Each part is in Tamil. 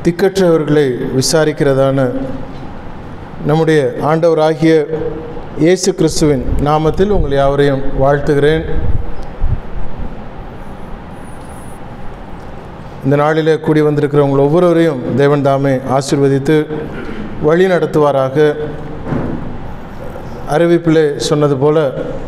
திக்கற்றவர்களை விசாரிக்கிறதான நம்முடைய ஆண்டவராகிய இயேசு கிறிஸ்துவின் நாமத்தில் உங்கள் யாவரையும் வாழ்த்துகிறேன் இந்த நாளிலே கூடி வந்திருக்கிற உங்கள் ஒவ்வொருவரையும் தேவன் தாமே ஆசீர்வதித்து வழி நடத்துவாராக அறிவிப்பிலே சொன்னது போல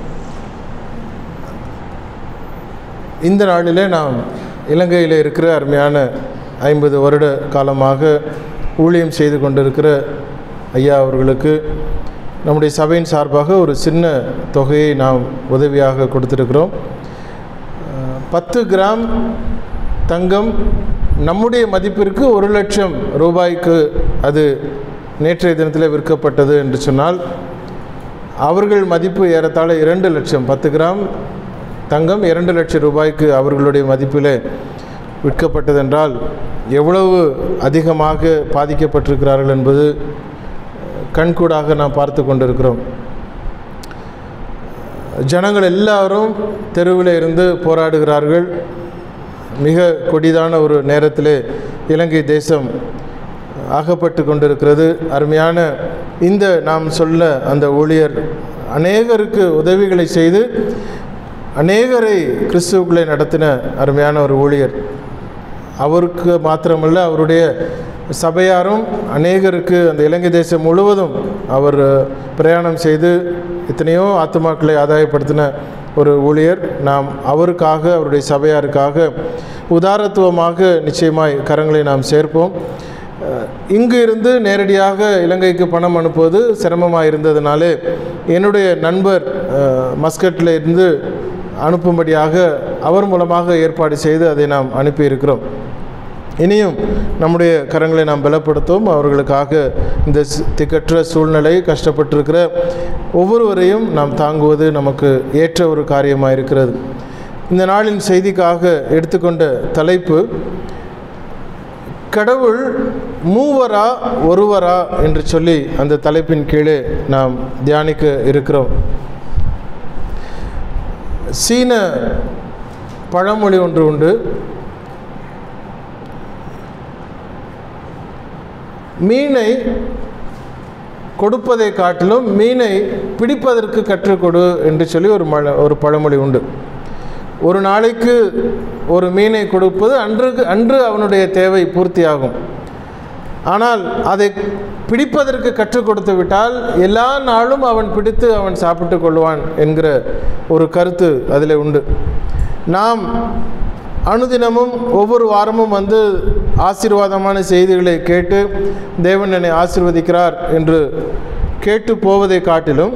இந்த நாளிலே நாம் இலங்கையில் இருக்கிற அருமையான ஐம்பது வருட காலமாக ஊழியம் செய்து கொண்டிருக்கிற ஐயா அவர்களுக்கு நம்முடைய சபையின் சார்பாக ஒரு சின்ன தொகையை நாம் உதவியாக கொடுத்துருக்கிறோம் அஹ், பத்து கிராம் தங்கம் நம்முடைய மதிப்பிற்கு ஒரு லட்சம் ரூபாய்க்கு அது நேற்றைய தினத்தில் விற்கப்பட்டது என்று சொன்னால் அவர்கள் மதிப்பு ஏறத்தாழ இரண்டு லட்சம் பத்து கிராம் தங்கம் இரண்டு லட்சம் ரூபாய்க்கு அவர்களுடைய மதிப்பில் விற்கப்பட்டதென்றால் எவ்வளவு அதிகமாக பாதிக்கப்பட்டிருக்கிறார்கள் என்பது கண்கூடாக நாம் பார்த்து கொண்டிருக்கிறோம் ஜனங்கள் எல்லாரும் தெருவில் இருந்து போராடுகிறார்கள் மிக கொடிதான ஒரு நேரத்திலே இலங்கை தேசம் அகப்பட்டு கொண்டிருக்கிறது அருமையான இந்த நாம் சொல்ல அந்த ஊழியர் அநேகருக்கு உதவிகளை செய்து அநேகரை கிறிஸ்துவுக்குள்ளே நடத்தின அருமையான ஒரு ஊழியர் அவருக்கு மாத்திரமல்ல அவருடைய சபையாரும் அநேகருக்கு அந்த இலங்கை தேசம் முழுவதும் அவர் பிரயாணம் செய்து எத்தனையோ ஆத்துமாக்களை ஆதாயப்படுத்தின ஒரு ஊழியர் நாம் அவருக்காக அவருடைய சபையாருக்காக உதாரத்துவமாக நிச்சயமாய் கரங்களை நாம் சேர்ப்போம் அஹ், இங்கு இருந்து நேரடியாக இலங்கைக்கு பணம் அனுப்புவது சிரமமாக இருந்ததுனாலே என்னுடைய நண்பர் அஹ், மஸ்கட்டில் இருந்து அனுப்பும்படியாக அவர் மூலமாக ஏற்பாடு செய்து அதை நாம் அனுப்பியிருக்கிறோம் இனியும் நம்முடைய கரங்களை நாம் பலப்படுத்தும் அவர்களுக்காக இந்த சி- திக்கற்ற சூழ்நிலை கஷ்டப்பட்டிருக்கிற ஒவ்வொருவரையும் நாம் தாங்குவது நமக்கு ஏற்ற ஒரு காரியமாக இருக்கிறது இந்த நாளின் செய்திக்காக எடுத்துக்கொண்ட தலைப்பு கடவுள் மூவரா ஒருவரா என்று சொல்லி அந்த தலைப்பின் கீழே நாம் தியானிக்க இருக்கிறோம் சீன பழமொழி ஒன்று உண்டு மீனை கொடுப்பதை காட்டிலும் மீனை பிடிப்பதற்கு கற்றுக்கொடு என்று சொல்லி ஒரு மழ ஒரு பழமொழி உண்டு ஒரு நாளைக்கு ஒரு மீனை கொடுப்பது அன்றுக்கு அன்று அவனுடைய தேவை பூர்த்தியாகும் ஆனால் அதை பிடிப்பதற்கு கற்றுக் கொடுத்து விட்டால் எல்லா நாளும் அவன் பிடித்து அவன் சாப்பிட்டு கொள்வான் என்கிற ஒரு கருத்து அதில் உண்டு நாம் அனுதினமும் ஒவ்வொரு வாரமும் வந்து ஆசீர்வாதமான செய்திகளை கேட்டு தேவன் என்னை ஆசீர்வதிக்கிறார் என்று கேட்டு போவதை காட்டிலும்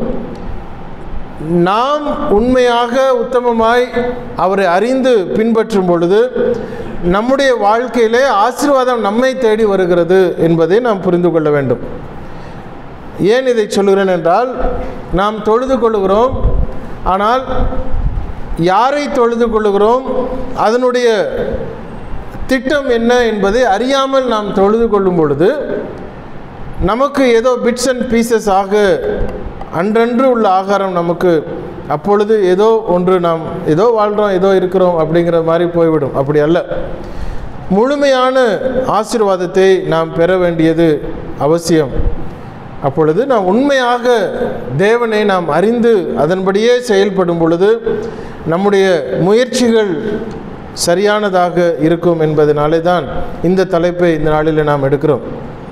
நாம் உண்மையாக உத்தமமாய் அவரை அறிந்து பின்பற்றும் பொழுது நம்முடைய வாழ்க்கையிலே ஆசீர்வாதம் நம்மை தேடி வருகிறது என்பதை நாம் புரிந்து கொள்ள வேண்டும் ஏன் இதை சொல்கிறேன் என்றால் நாம் தொழுது கொள்கிறோம் ஆனால் யாரை தொழுது கொள்கிறோம் அதனுடைய திட்டம் என்ன என்பதை அறியாமல் நாம் தொழுது கொள்ளும் பொழுது நமக்கு ஏதோ பிட்ஸ் அண்ட் பீசஸ் ஆக அன்றன்று உள்ள ஆகாரம் நமக்கு அப்பொழுது ஏதோ ஒன்று நாம் ஏதோ வாழ்கிறோம் ஏதோ இருக்கிறோம் அப்படிங்கிற மாதிரி போய்விடும் அப்படி அல்ல முழுமையான ஆசீர்வாதத்தை நாம் பெற வேண்டியது அவசியம் அப்பொழுது நாம் உண்மையாக தேவனை நாம் அறிந்து அதன்படியே செயல்படும் பொழுது நம்முடைய முயற்சிகள் சரியானதாக இருக்கும் என்பதனாலே தான் இந்த தலைப்பை இந்த நாளில் நாம் எடுக்கிறோம்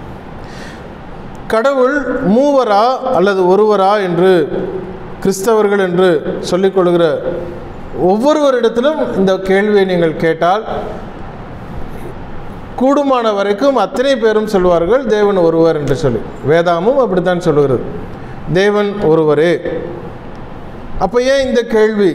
கடவுள் மூவரா அல்லது ஒருவரா என்று கிறிஸ்தவர்கள் என்று சொல்லிக்கொள்கிற ஒவ்வொருவரிடத்திலும் இந்த கேள்வியை நீங்கள் கேட்டால் கூடுமான வரைக்கும் அத்தனை பேரும் சொல்வார்கள் தேவன் ஒருவர் என்று சொல்லி வேதாமும் அப்படித்தான் சொல்லுகிறது தேவன் ஒருவரே அப்போ ஏன் இந்த கேள்வி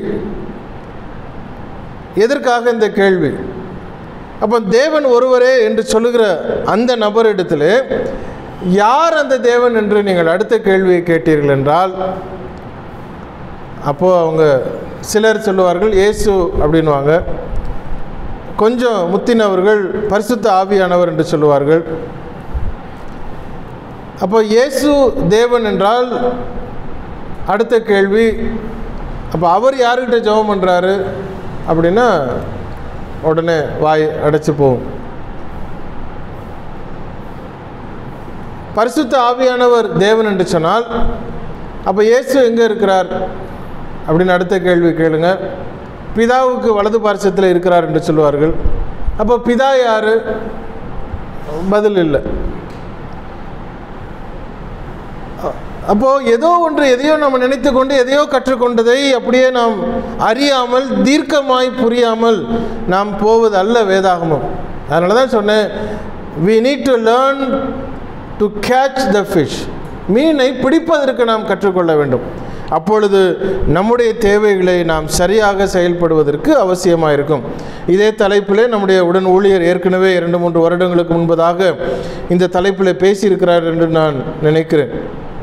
எதற்காக இந்த கேள்வி அப்போ தேவன் ஒருவரே என்று சொல்லுகிற அந்த நபரிடத்தில் யார் அந்த தேவன் என்று நீங்கள் அடுத்த கேள்வியை கேட்டீர்கள் என்றால் அப்போது அவங்க சிலர் சொல்லுவார்கள் இயேசு அப்படின்வாங்க கொஞ்சம் முத்தினவர்கள் பரிசுத்த ஆவியானவர் என்று சொல்லுவார்கள் அப்போ இயேசு தேவன் என்றால் அடுத்த கேள்வி அப்போ அவர் யாருக்கிட்ட ஜெபம் பண்ணுறாரு அப்படின்னா உடனே வாய் அடைச்சு போகும் பரிசுத்த ஆவியானவர் தேவன் என்று சொன்னால் அப்போ இயேசு எங்கே இருக்கிறார் அப்படின்னு அடுத்த கேள்வி கேளுங்க பிதாவுக்கு வலது பார்சத்தில் இருக்கிறார் என்று சொல்வார்கள் அப்போ பிதா யார் பதில் இல்லை அப்போது ஏதோ ஒன்று எதையோ நம்ம நினைத்து கொண்டு எதையோ கற்றுக்கொண்டதை அப்படியே நாம் அறியாமல் தீர்க்கமாய் புரியாமல் நாம் போவது அல்ல வேதாகமம் அதனால தான் சொன்னேன் we need to learn to catch the fish மீனை பிடிப்பதற்கு நாம் கற்றுக்கொள்ள வேண்டும் அப்பொழுது நம்முடைய தேவைகளை நாம் சரியாக செயல்படுவதற்கு அவசியமாக இருக்கும் இதே தலைப்பிலே நம்முடைய உடன் ஊழியர் ஏற்கனவே இரண்டு மூன்று வருடங்களுக்கு முன்பதாக இந்த தலைப்பில் பேசியிருக்கிறார் என்று நான் நினைக்கிறேன்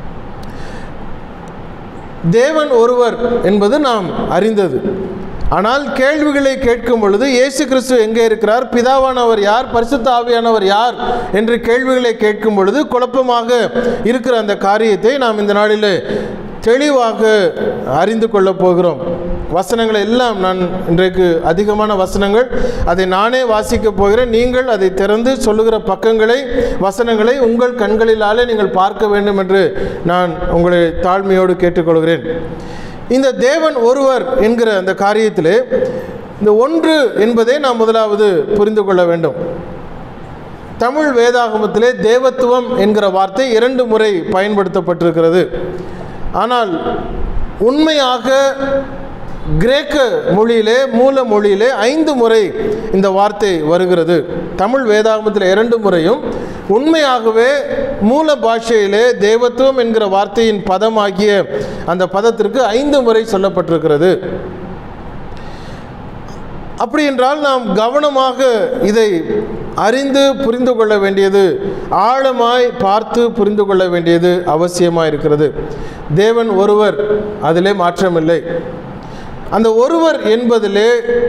தேவன் ஒருவர் என்பது நாம் அறிந்தது ஆனால் கேள்விகளை கேட்கும் பொழுது இயேசு கிறிஸ்து எங்கே இருக்கிறார் பிதாவானவர் யார் பரிசுத்த ஆவியானவர் யார் என்று கேள்விகளை கேட்கும் பொழுது குழப்பமாக இருக்கிற அந்த காரியத்தை நாம் இந்த நாளில் தெளிவாக அறிந்து கொள்ளப் போகிறோம் வசனங்களை எல்லாம் நான் இன்றைக்கு அதிகமான வசனங்கள் அதை நானே வாசிக்கப் போகிறேன் நீங்கள் அதை திறந்து சொல்லுகிற பக்கங்களை வசனங்களை உங்கள் கண்களிலாலே நீங்கள் பார்க்க வேண்டும் என்று நான் உங்களை தாழ்மையோடு கேட்டுக்கொள்கிறேன் இந்த தேவன் ஒருவர் என்கிற அந்த காரியத்திலே இந்த ஒன்று என்பதை நாம் முதலாவது புரிந்து கொள்ள வேண்டும் தமிழ் வேதாகமத்திலே தேவத்துவம் என்கிற வார்த்தை இரண்டு முறை பயன்படுத்தப்பட்டிருக்கிறது ஆனால் உண்மையாக கிரேக்க மொழியிலே மூல மொழியிலே ஐந்து முறை இந்த வார்த்தை வருகிறது தமிழ் வேதாகமத்தில் இரண்டு முறையும் உண்மையாகவே மூல பாஷையிலே தேவத்துவம் என்கிற வார்த்தையின் பதமாகிய அந்த பதத்திற்கு ஐந்து முறை சொல்லப்பட்டிருக்கிறது அப்படி என்றால் நாம் கவனமாக இதை அறிந்து புரிந்து கொள்ள வேண்டியது ஆழமாய் பார்த்து புரிந்து கொள்ள வேண்டியது அவசியமாக இருக்கிறது தேவன் ஒருவர் அதிலே மாற்றமில்லை அந்த ஒருவர் என்பதிலே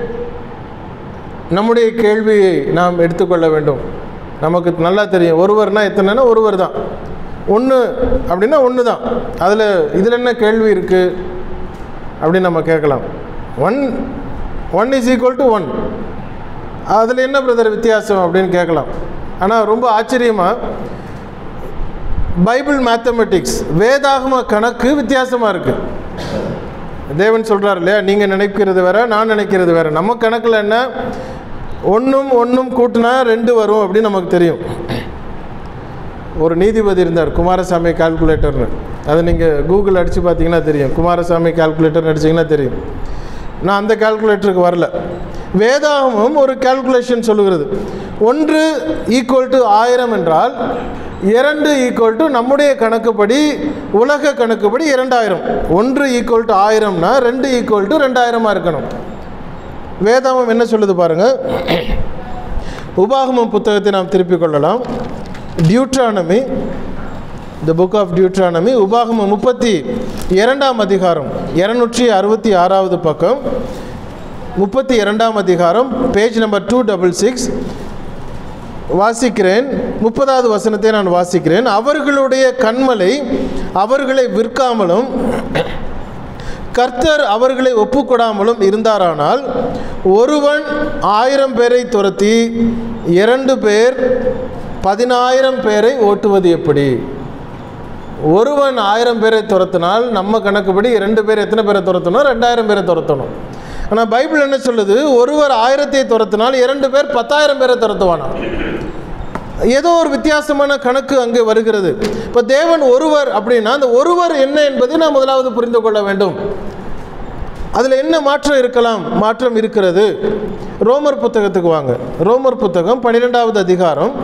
நம்முடைய கேள்வியை நாம் எடுத்துக்கொள்ள வேண்டும் நமக்கு நல்லா தெரியும் ஒருவர்னா எத்தனைன்னா ஒருவர் தான் ஒன்று அப்படின்னா ஒன்று தான் அதில் இதில் என்ன கேள்வி இருக்குது அப்படின்னு நம்ம கேட்கலாம் one one is equal to one அதில் என்ன பிரதர் வித்தியாசம் அப்படின்னு கேட்கலாம் ஆனால் ரொம்ப ஆச்சரியமாக பைபிள் மேத்தமெட்டிக்ஸ் வேதாகம கணக்கு வித்தியாசமாக இருக்குது தேவன் சொல்கிறார் இல்லையா நீங்கள் நினைக்கிறது வேற நான் நினைக்கிறது வேற நம்ம கணக்கில் என்ன ஒன்றும் ஒன்றும் கூட்டினா ரெண்டு வரும் அப்படின்னு நமக்கு தெரியும் ஒரு நீதிபதி இருந்தார் குமாரசாமி கால்குலேட்டர்னு அதை நீங்கள் கூகுள் அடித்து பார்த்தீங்கன்னா தெரியும் குமாரசாமி கால்குலேட்டர்னு அடிச்சிங்கன்னா தெரியும் நான் அந்த கால்குலேட்டருக்கு வரல வேதாகமும் ஒரு கால்குலேஷன் சொல்லுகிறது ஒன்று ஈக்குவல் டு ஆயிரம் என்றால் இரண்டு ஈக்குவல் டு நம்முடைய கணக்குப்படி உலக கணக்குப்படி இரண்டாயிரம் ஒன்று ஈக்குவல் டு ஆயிரம்னா ரெண்டு ஈக்குவல் டு ரெண்டாயிரமாக இருக்கணும் வேதாமம் என்ன சொல்லுது பாருங்க உபாகமம் புத்தகத்தை நாம் திருப்பிக் கொள்ளலாம் Deuteronomy the book of Deuteronomy உபாகமம் முப்பத்தி இரண்டாம் அதிகாரம் இரநூற்றி அறுபத்தி ஆறாவது பக்கம் முப்பத்தி இரண்டாம் அதிகாரம் page number two double six வாசிக்கிறேன் முப்பதாவது வசனத்தை நான் வாசிக்கிறேன் அவர்களுடைய கண்மலை அவர்களை விற்காமலும் கர்த்தர் அவர்களை ஒப்புக்கொடாமலும் இருந்தாரானால் ஒருவன் ஆயிரம் பேரை துரத்தி இரண்டு பேர் பதினாயிரம் பேரை ஓட்டுவது எப்படி ஒருவன் ஆயிரம் பேரை துரத்தினால் நம்ம கணக்குப்படி இரண்டு பேர் எத்தனை பேரை துரத்தணும் ரெண்டாயிரம் பேரை துரத்தணும் ஆனால் பைபிள் என்ன சொல்லுது ஒருவர் ஆயிரத்தை துரத்தினால் இரண்டு பேர் பத்தாயிரம் பேரை துரத்துவானா ஏதோ ஒரு வித்தியாசமான கணக்கு அங்கே வருகிறது இப்போ தேவன் ஒருவர் அப்படின்னா அந்த ஒருவர் என்ன என்பதை நாம் முதலாவது புரிந்து கொள்ள வேண்டும் அதில் என்ன மாற்றம் இருக்கலாம் மாற்றம் இருக்கிறது ரோமர் புத்தகத்துக்கு வாங்க ரோமர் புத்தகம் பன்னிரெண்டாவது அதிகாரம்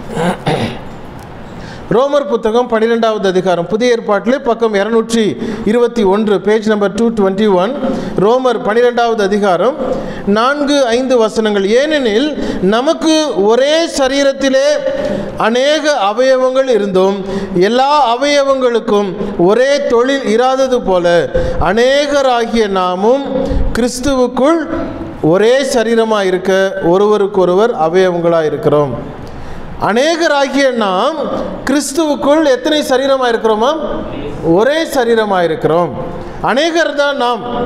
ரோமர் புத்தகம் பன்னிரெண்டாவது அதிகாரம் புதிய ஏற்பாட்டிலே பக்கம் இரநூற்றி இருபத்தி ஒன்று page number two twenty one ரோமர் பன்னிரெண்டாவது அதிகாரம் நான்கு ஐந்து வசனங்கள் ஏனெனில் நமக்கு ஒரே சரீரத்திலே அநேக அவயவங்கள் இருந்தும் எல்லா அவயவங்களுக்கும் ஒரே தொழில் இராதது போல அநேகராகிய நாமும் கிறிஸ்துவுக்குள் ஒரே சரீரமாக இருக்க ஒருவருக்கொருவர் அவயவங்களாக இருக்கிறோம் அநேகராகிய நாம் கிறிஸ்துவுக்குள் எத்தனை சரீரமாக இருக்கிறோமா ஒரே சரீரமாக இருக்கிறோம் அநேகர் தான் நாம்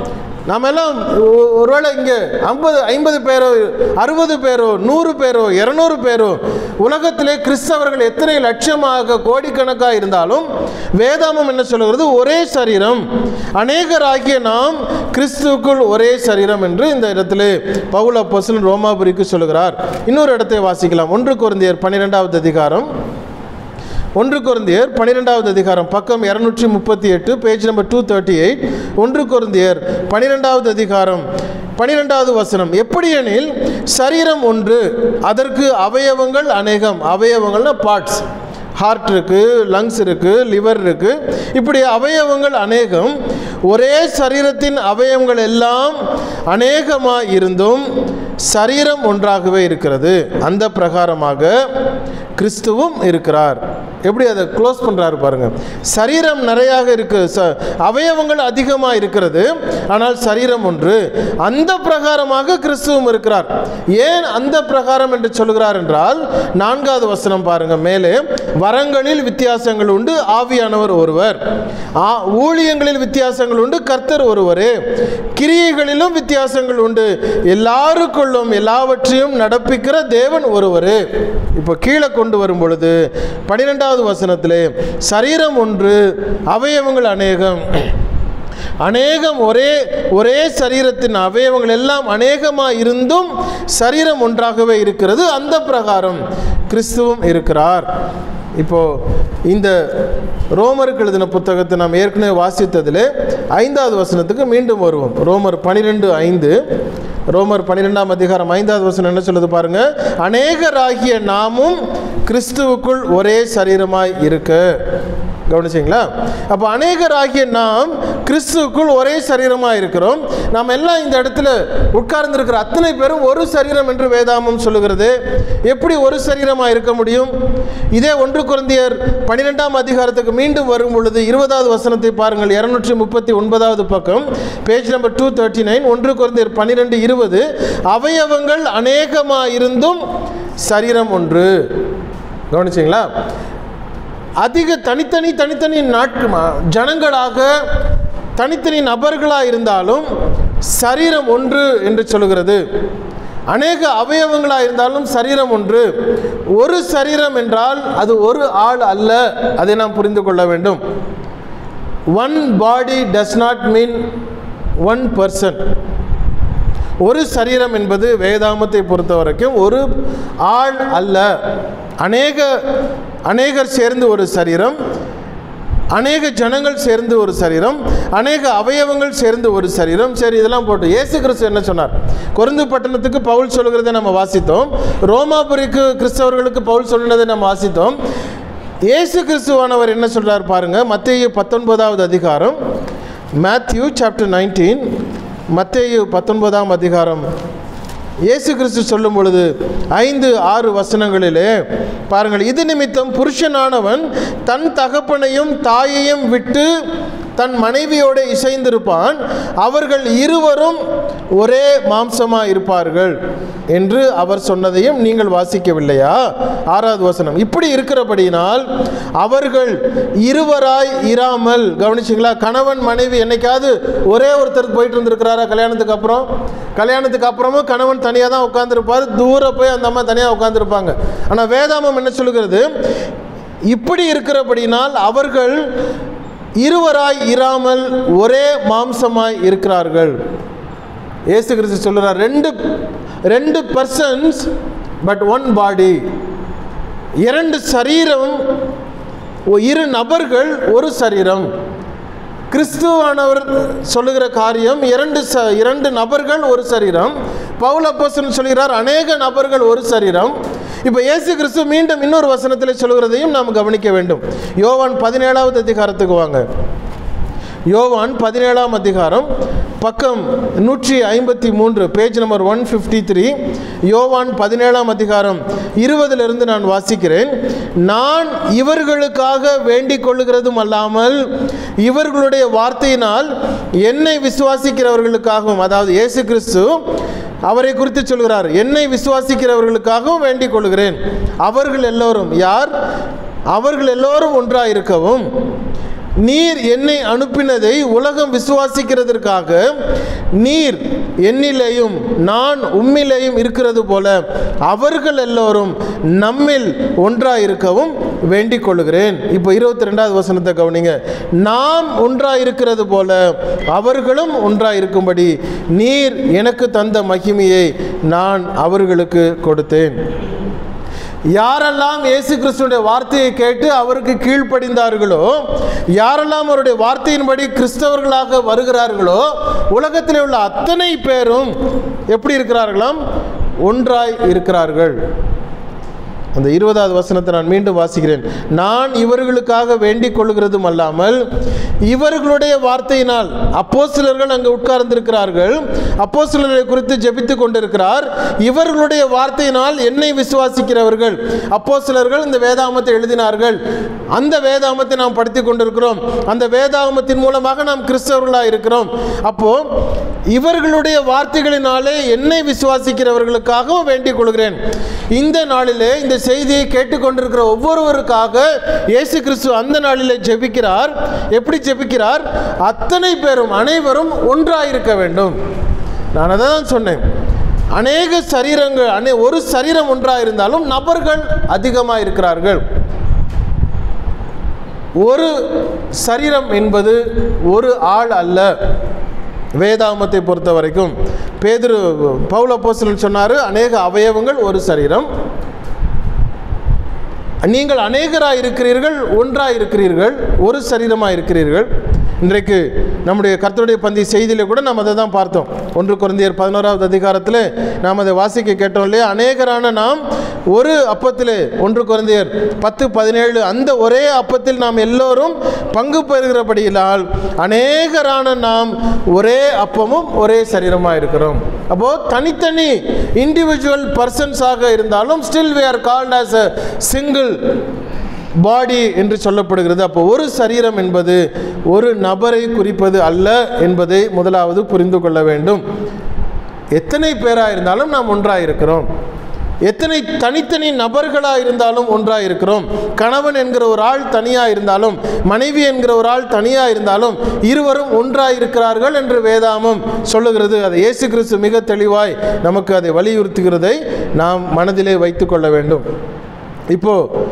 நாம் எல்லாம் ஒ- ஒருவேளை இங்கே ஐம்பது ஐம்பது பேரோ அறுபது பேரோ நூறு பேரோ இரநூறு பேரோ உலகத்திலே கிறிஸ்தவர்கள் எத்தனை லட்சமாக கோடிக்கணக்காக இருந்தாலும் வேதாமம் என்ன சொல்கிறது ஒரே சரீரம் அநேகராகிய நாம் கிறிஸ்துவுக்குள் ஒரே சரீரம் என்று இந்த இடத்திலே பவுல் அப்போஸ்தலன் ரோமாபுரிக்கு சொல்கிறார் இன்னொரு இடத்தை வாசிக்கலாம் ஒன்று குருந்தியர் பன்னிரெண்டாவது அதிகாரம் ஒன்று கொருந்தியர் பன்னிரெண்டாவது அதிகாரம் பக்கம் இரநூற்றி முப்பத்தி எட்டு page number two thirty eight ஒன்று கொருந்தியர் பன்னிரெண்டாவது அதிகாரம் பன்னிரெண்டாவது வசனம் எப்படியெனில் சரீரம் ஒன்று அதற்கு அவயவங்கள் அநேகம் அவயவங்கள்னா பார்ட்ஸ் ஹார்ட் இருக்கு லங்ஸ் இருக்கு லிவர் இருக்கு இப்படி அவயவங்கள் அநேகம் ஒரே சரீரத்தின் அவயவங்கள் எல்லாம் அநேகமாக இருந்தும் சரீரம் ஒன்றாகவே இருக்கிறது அந்த பிரகாரமாக கிறிஸ்துவும் இருக்கிறார் எப்படி அதை க்ளோஸ் பண்ணுறாரு பாருங்க சரீரம் நிறையாக இருக்கு ச அவயவங்கள் அதிகமாக இருக்கிறது ஆனால் சரீரம் ஒன்று அந்த பிரகாரமாக கிறிஸ்துவும் இருக்கிறார் ஏன் அந்த பிரகாரம் என்று சொல்கிறார் என்றால் நான்காவது வசனம் பாருங்க மேலே வரங்களில் வித்தியாசங்கள் உண்டு ஆவியானவர் ஒருவர் ஆ- ஊழியங்களில் வித்தியாசங்கள் உண்டு கர்த்தர் ஒருவரே கிரியைகளிலும் வித்தியாசங்கள் உண்டு எல்லாருக்குள்ளும் எல்லாவற்றையும் நடப்பிக்கிற தேவன் ஒருவரே இப்போ கீழே கொண்டு வரும் பொழுது பன்னிரெண்டாவது வசனத்திலே சரீரம் ஒன்று அவயவங்கள் அநேகம் அநேகம் ஒரே ஒரே சரீரத்தின் அவயவங்கள் எல்லாம் அநேகமாக இருந்தும் சரீரம் ஒன்றாகவே இருக்கிறது அந்த பிரகாரம் கிறிஸ்துவும் இருக்கிறார் இப்போ இந்த ரோமருக்கு எழுதின புத்தகத்தை நாம் ஏற்கனவே வாசித்ததிலே ஐந்தாவது வசனத்துக்கு மீண்டும் வருவோம் ரோமர் பனிரெண்டு ஐந்து ரோமர் பன்னிரெண்டாம் அதிகாரம் ஐந்தாவது வசனம் என்ன சொல்லுது பாருங்க அநேகராகிய நாமும் கிறிஸ்துவுக்குள் ஒரே சரீரமாய் இருக்க கவனிச்சிங்களா அப்போ அநேகராகிய நாம் கிறிஸ்துவுக்குள் ஒரே சரீரமாக இருக்கிறோம் நாம் எல்லாம் இந்த இடத்துல உட்கார்ந்திருக்கிற அத்தனை பேரும் ஒரு சரீரம் என்று வேதாமம் சொல்லுகிறது எப்படி ஒரு சரீரமாக இருக்க முடியும் இதே ஒன்று குருந்தியர் பன்னிரெண்டாம் அதிகாரத்துக்கு மீண்டும் வரும் பொழுது இருபதாவது வசனத்தை பாருங்கள் இருநூற்றி முப்பத்தி ஒன்பதாவது பக்கம் page number two thirty nine ஒன்று குருந்தியர் பன்னிரெண்டு இருபது அவயவங்கள் அநேகமாக இருந்தும் சரீரம் ஒன்று கவனிச்சிங்களா அதிக தனித்தனி தனித்தனி நாட்டு ம- ஜனங்களாக தனித்தனி நபர்களாக இருந்தாலும் சரீரம் ஒன்று என்று சொல்கிறது அநேக அவயவங்களாக இருந்தாலும் சரீரம் ஒன்று ஒரு சரீரம் என்றால் அது ஒரு ஆள் அல்ல அதை நாம் புரிந்து கொள்ள வேண்டும் one body does not mean one person ஒரு சரீரம் என்பது வேதாமத்தை பொறுத்த வரைக்கும் ஒரு ஆள் அல்ல அநேக அநேகர் சேர்ந்து ஒரு சரீரம் அநேக ஜனங்கள் சேர்ந்து ஒரு சரீரம் அநேக அவயவங்கள் சேர்ந்து ஒரு சரீரம் சரி இதெல்லாம் போட்டு இயேசு கிறிஸ்து என்ன சொன்னார் கொருந்து பட்டணத்துக்கு பவுல் சொல்கிறதை நம்ம வாசித்தோம் ரோமாபுரிக்கு கிறிஸ்தவர்களுக்கு பவுல் சொல்லினதை நம்ம வாசித்தோம் இயேசு கிறிஸ்துவானவர் என்ன சொல்றார் பாருங்க மத்தேயு பத்தொன்பதாவது அதிகாரம் மேத்யூ சாப்டர் நைன்டீன் மத்தேயு பத்தொன்பதாம் அதிகாரம் இயேசு கிறிஸ்து சொல்லும் பொழுது ஐந்து ஆறு வசனங்களிலே பாருங்கள் இது நிமித்தம் புருஷனானவன் தன் தகப்பனையும் தாயையும் விட்டு தன் மனைவியோடு இசைந்திருப்பான் அவர்கள் இருவரும் ஒரே மாம்சமா இருப்பார்கள் என்று அவர் சொன்னதையும் நீங்கள் வாசிக்கவில்லையா ஆறாவது வசனம் இப்படி இருக்கிறபடியினால் அவர்கள் இருவராய் இராமல் கவனிச்சிங்களா கணவன் மனைவி என்னைக்காவது ஒரே ஒருத்தர் போயிட்டு இருந்திருக்கிறாரா கல்யாணத்துக்கு அப்புறம் கல்யாணத்துக்கு அப்புறமும் கணவன் தனியாக தான் உட்காந்துருப்பார் தூர போய் அந்த அம்மா தனியாக உட்காந்துருப்பாங்க ஆனால் வேதாமம் என்ன சொல்லுகிறது இப்படி இருக்கிறபடினால் அவர்கள் இருவராய் இராமல் ஒரே மாம்சமாய் இருக்கிறார்கள் இயேசு கிறிஸ்து சொல்லுறார் ரெண்டு ரெண்டு பர்சன்ஸ் பட் ஒன் பாடி இரண்டு சரீரம் ஒ- இரு நபர்கள் ஒரு சரீரம் கிறிஸ்துவானவர் சொல்லுகிற காரியம் இரண்டு ச இரண்டு நபர்கள் ஒரு சரீரம் பவுல் அப்போஸ்தலன் சொல்கிறார் அநேக நபர்கள் ஒரு சரீரம் இப்போ இயேசு கிறிஸ்து மீண்டும் இன்னொரு வசனத்தில் சொல்கிறதையும் நாம் கவனிக்க வேண்டும் யோவான் பதினேழாவது அதிகாரத்துக்கு வாங்க யோவான் பதினேழாம் அதிகாரம் பக்கம் நூற்றி ஐம்பத்தி மூன்று page number one fifty three யோவான் பதினேழாம் அதிகாரம் இருபதிலிருந்து நான் வாசிக்கிறேன் நான் இவர்களுக்காக வேண்டிக் கொள்ளுகிறதும் அல்லாமல் இவர்களுடைய வார்த்தையினால் என்னை விசுவாசிக்கிறவர்களுக்காகவும் அதாவது இயேசு கிறிஸ்து அவரை குறித்து சொல்கிறார் என்னை விசுவாசிக்கிறவர்களுக்காகவும் வேண்டிக் கொள்கிறேன் அவர்கள் எல்லோரும் யார் அவர்கள் எல்லோரும் ஒன்றாயிருக்கவும் நீர் என்னை அனுப்பினதை உலகம் விசுவாசிக்கிறதற்காக நீர் என்னிலேயும் நான் உம்மிலேயும் இருக்கிறது போல அவர்கள் எல்லோரும் நம்மில் ஒன்றாயிருக்கவும் வேண்டிக் கொள்கிறேன் இப்போ இருபத்தி ரெண்டாவது வசனத்தை கவனிங்க நாம் ஒன்றாயிருக்கிறது போல அவர்களும் ஒன்றாயிருக்கும்படி நீர் எனக்கு தந்த மகிமையை நான் அவர்களுக்கு கொடுத்தேன் யாரெல்லாம் இயேசு கிறிஸ்துடைய வார்த்தையை கேட்டு அவருக்கு கீழ்ப்படிந்தார்களோ யாரெல்லாம் அவருடைய வார்த்தையின்படி கிறிஸ்தவர்களாக வருகிறார்களோ உலகத்தில் உள்ள அத்தனை பேரும் எப்படி இருக்கிறார்களாம் ஒன்றாய் இருக்கிறார்கள் அந்த இருபதாவது வசனத்தை நான் மீண்டும் வாசிக்கிறேன் நான் இவர்களுக்காக வேண்டிக் கொள்கிறதும் அல்லாமல் இவர்களுடைய வார்த்தையினால் அப்போஸ்தலர்கள் அங்கு உட்கார்ந்திருக்கிறார்கள் அப்போஸ்தலர்களை குறித்து ஜெபித்து கொண்டிருக்கிறார் இவர்களுடைய வார்த்தையினால் என்னை விசுவாசிக்கிறவர்கள் அப்போஸ்தலர்கள் இந்த வேதாமத்தை எழுதினார்கள் அந்த வேதாமத்தை நாம் படித்து கொண்டிருக்கிறோம் அந்த வேதாகமத்தின் மூலமாக நாம் கிறிஸ்தவர்களாக இருக்கிறோம் அப்போ இவர்களுடைய வார்த்தைகளினாலே என்னை விசுவாசிக்கிறவர்களுக்காகவும் வேண்டிக் கொள்கிறேன் இந்த நாளிலே இந்த செய்தியை கேட்டுக்கொண்டிருக்கிற ஒவ்வொருவருக்காக இயேசு கிறிஸ்து அந்த நாளிலே ஜெபிக்கிறார் எப்படி ஜெபிக்கிறார் அத்தனை பேரும் அனைவரும் ஒன்றாயிருக்க வேண்டும் நான் அதை தான் சொன்னேன் அநேக சரீரங்கள் அனே ஒரு சரீரம் ஒன்றாக இருந்தாலும் நபர்கள் அதிகமாக இருக்கிறார்கள் ஒரு சரீரம் என்பது ஒரு ஆள் அல்ல வேதாமத்தை பொறுத்த வரைக்கும் பேதுரு பவுல போஸ்தலன் சொன்னார் அநேக அவயவங்கள் ஒரு சரீரம் நீங்கள் அநேகராக இருக்கிறீர்கள் ஒன்றாக இருக்கிறீர்கள் ஒரு சரீரமாக இருக்கிறீர்கள் இன்றைக்கு நம்முடைய கர்த்தருடைய பந்தி செய்தியில கூட நாம் அதை தான் பார்த்தோம் ஒன்று குழந்தையர் பதினோராவது அதிகாரத்தில் நாம் அதை வாசிக்க கேட்டோம் இல்லையா அநேகரான நாம் ஒரு அப்பத்திலே ஒன்று குழந்தையர் பத்து பதினேழு அந்த ஒரே அப்பத்தில் நாம் எல்லோரும் பங்கு பெறுகிறபடியினால் அநேகரான நாம் ஒரே அப்பமும் ஒரே சரீரமாக இருக்கிறோம் அப்போது தனித்தனி இண்டிவிஜுவல் பர்சன்ஸாக இருந்தாலும் still we are called as a single body என்று சொல்லப்படுகிறது அப்போ ஒரு சரீரம் என்பது ஒரு நபரை குறிப்பது அல்ல என்பதை முதலாவது புரிந்து கொள்ள வேண்டும் எத்தனை பேராக இருந்தாலும் நாம் ஒன்றாக இருக்கிறோம் எத்தனை தனித்தனி நபர்களாக இருந்தாலும் ஒன்றாக இருக்கிறோம் கணவன் என்கிற ஒரு ஆள் தனியாக இருந்தாலும் மனைவி என்கிற ஒரு ஆள் தனியாக இருந்தாலும் இருவரும் ஒன்றாக இருக்கிறார்கள் என்று வேதாமம் சொல்லுகிறது அதை இயேசு கிறிஸ்து மிக தெளிவாய் நமக்கு அதை வலியுறுத்துகிறதை நாம் மனதிலே வைத்துக்கொள்ள வேண்டும் இப்போ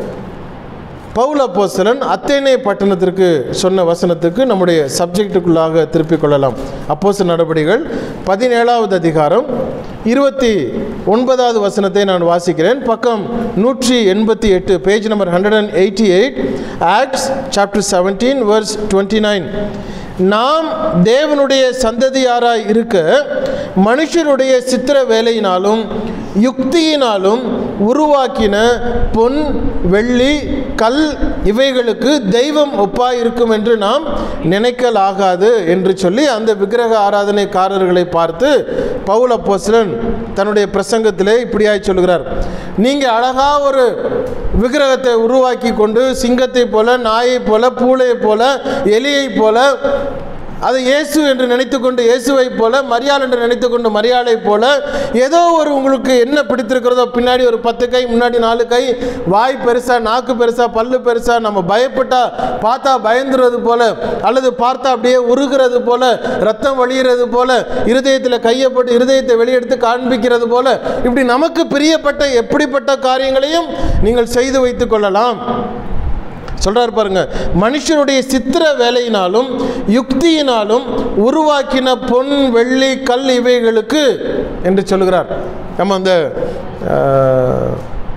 பவுல் அப்போஸ்தலன் அத்தேனே பட்டணத்திற்கு சொன்ன வசனத்துக்கு நம்முடைய சப்ஜெக்டுக்குள்ளாக திருப்பிக் கொள்ளலாம் அப்போஸ்தல நடபடிகள் பதினேழாவது அதிகாரம் இருபத்தி ஒன்பதாவது வசனத்தை நான் வாசிக்கிறேன் பக்கம் நூற்றி எண்பத்தி எட்டு page number hundred and eighty eight acts chapter seventeen verse twenty nine நாம் தேவனுடைய சந்ததியாராய் இருக்க மனுஷருடைய சித்திர வேலையினாலும் யுக்தியினாலும் உருவாக்கின பொன் வெள்ளி கல் இவைகளுக்கு தெய்வம் ஒப்பாய் இருக்கும் என்று நாம் நினைக்கலாகாது என்று சொல்லி அந்த விக்கிரக ஆராதனைக்காரர்களை பார்த்து பவுல் அப்போஸ்தலன் தன்னுடைய பிரசங்கத்திலே இப்படியாய் சொல்கிறார் நீங்கள் அழகா ஒரு விக்கிரகத்தை உருவாக்கி கொண்டு சிங்கத்தை போல நாயை போல பூளையை போல எலியை போல அதை இயேசு என்று நினைத்துக்கொண்டு இயேசுவை போல மரியாள் என்று நினைத்துக்கொண்டு மரியாளை போல ஏதோ ஒரு உங்களுக்கு என்ன பிடித்திருக்கிறதோ பின்னாடி ஒரு பத்து கை முன்னாடி நாலு கை வாய் பெருசா நாக்கு பெருசா பல்லு பெருசா நம்ம பயப்பட்டா பார்த்தா பயந்துறது போல அல்லது பார்த்தா அப்படியே உருகிறது போல ரத்தம் வழிகிறது போல இருதயத்தில் கையை போட்டு இருதயத்தை வெளியெடுத்து காண்பிக்கிறது போல இப்படி நமக்கு பிரியப்பட்ட எப்படிப்பட்ட காரியங்களையும் நீங்கள் செய்து வைத்துக் கொள்ளலாம் சொல்றார் பாருங்க மனுஷனுடைய சித்திர வேலையினாலும் யுக்தியினாலும் உருவாக்கின பொன் வெள்ளி கல் இவைகளுக்கு என்று சொல்கிறார் நம்ம அந்த ஆஹ்,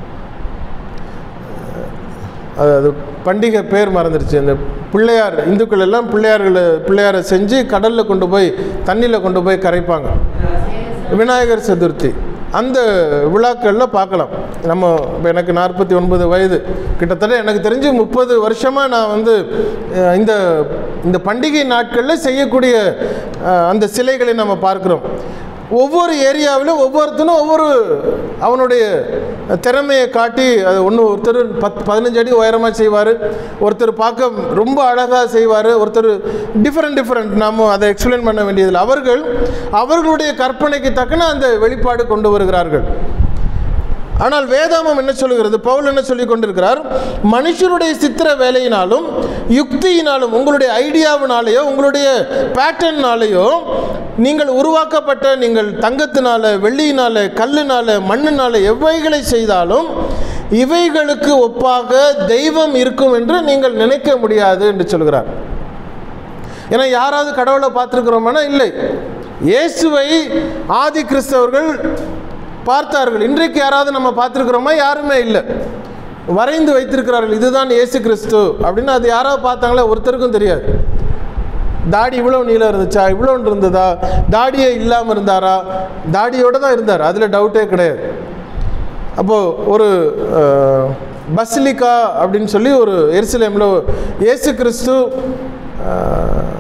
அது அது பண்டிகை பேர் மறந்துடுச்சு அந்த பிள்ளையார் இந்துக்கள் எல்லாம் பிள்ளையார்களை பிள்ளையாரை செஞ்சு கடலில் கொண்டு போய் தண்ணியில் கொண்டு போய் கரைப்பாங்க விநாயகர் சதுர்த்தி அந்த விழாக்களில் பார்க்கலாம் நம்ம இப்போ எனக்கு நாற்பத்தி ஒன்பது வயது கிட்டத்தட்ட எனக்கு தெரிஞ்சு முப்பது வருஷமாக நான் வந்து அஹ், இந்த இந்த பண்டிகை நாட்களில் செய்யக்கூடிய அஹ், அந்த சிலைகளை நம்ம பார்க்குறோம் ஒவ்வொரு ஏரியாவிலும் ஒவ்வொருத்தனும் ஒவ்வொரு அவனுடைய திறமையை காட்டி அது ஒன்று ஒருத்தர் பத் பதினஞ்சு அடி உயரமாக செய்வார் ஒருத்தர் பார்க்க ரொம்ப அழகாக செய்வார் ஒருத்தர் டிஃப்ரெண்ட் டிஃப்ரெண்ட் நாம் அதை எக்ஸ்பிளைன் பண்ண வேண்டியதில்லை அவர்கள் அவர்களுடைய கற்பனைக்கு தக்கன அந்த வெளிப்பாடு கொண்டு வருகிறார்கள் ஆனால் வேதாமம் என்ன சொல்லுகிறது பவுல் என்ன சொல்லி கொண்டிருக்கிறார் மனுஷருடைய சித்திர வேலையினாலும் யுக்தியினாலும் உங்களுடைய ஐடியாவினாலேயோ உங்களுடைய பேட்டர்னாலேயோ நீங்கள் உருவாக்கப்பட்ட நீங்கள் தங்கத்தினால வெள்ளியினால கல்லினால மண்ணினால எவைகளை செய்தாலும் இவைகளுக்கு ஒப்பாக தெய்வம் இருக்கும் என்று நீங்கள் நினைக்க முடியாது என்று சொல்கிறார் ஏன்னா யாராவது கடவுளை பார்த்துருக்கிறோமானா இல்லை இயேசுவை ஆதி கிறிஸ்தவர்கள் பார்த்தார்கள் இன்றைக்கு யாராவது நம்ம பார்த்துருக்குறோமா யாருமே இல்லை வரைந்து வைத்திருக்கிறார்கள் இதுதான் இயேசு கிறிஸ்து அப்படின்னு அது யாராவது பார்த்தாங்களா ஒருத்தருக்கும் தெரியாது தாடி இவ்வளோ நீளம் இருந்துச்சா இவ்வளோ இருந்ததா தாடியே இல்லாமல் இருந்தாரா தாடியோடு தான் இருந்தார் அதில் டவுட்டே கிடையாது அப்போது ஒரு அஹ், பசிலிக்கா அப்படின்னு சொல்லி ஒரு எருசலேமில் இயேசு கிறிஸ்து அஹ்,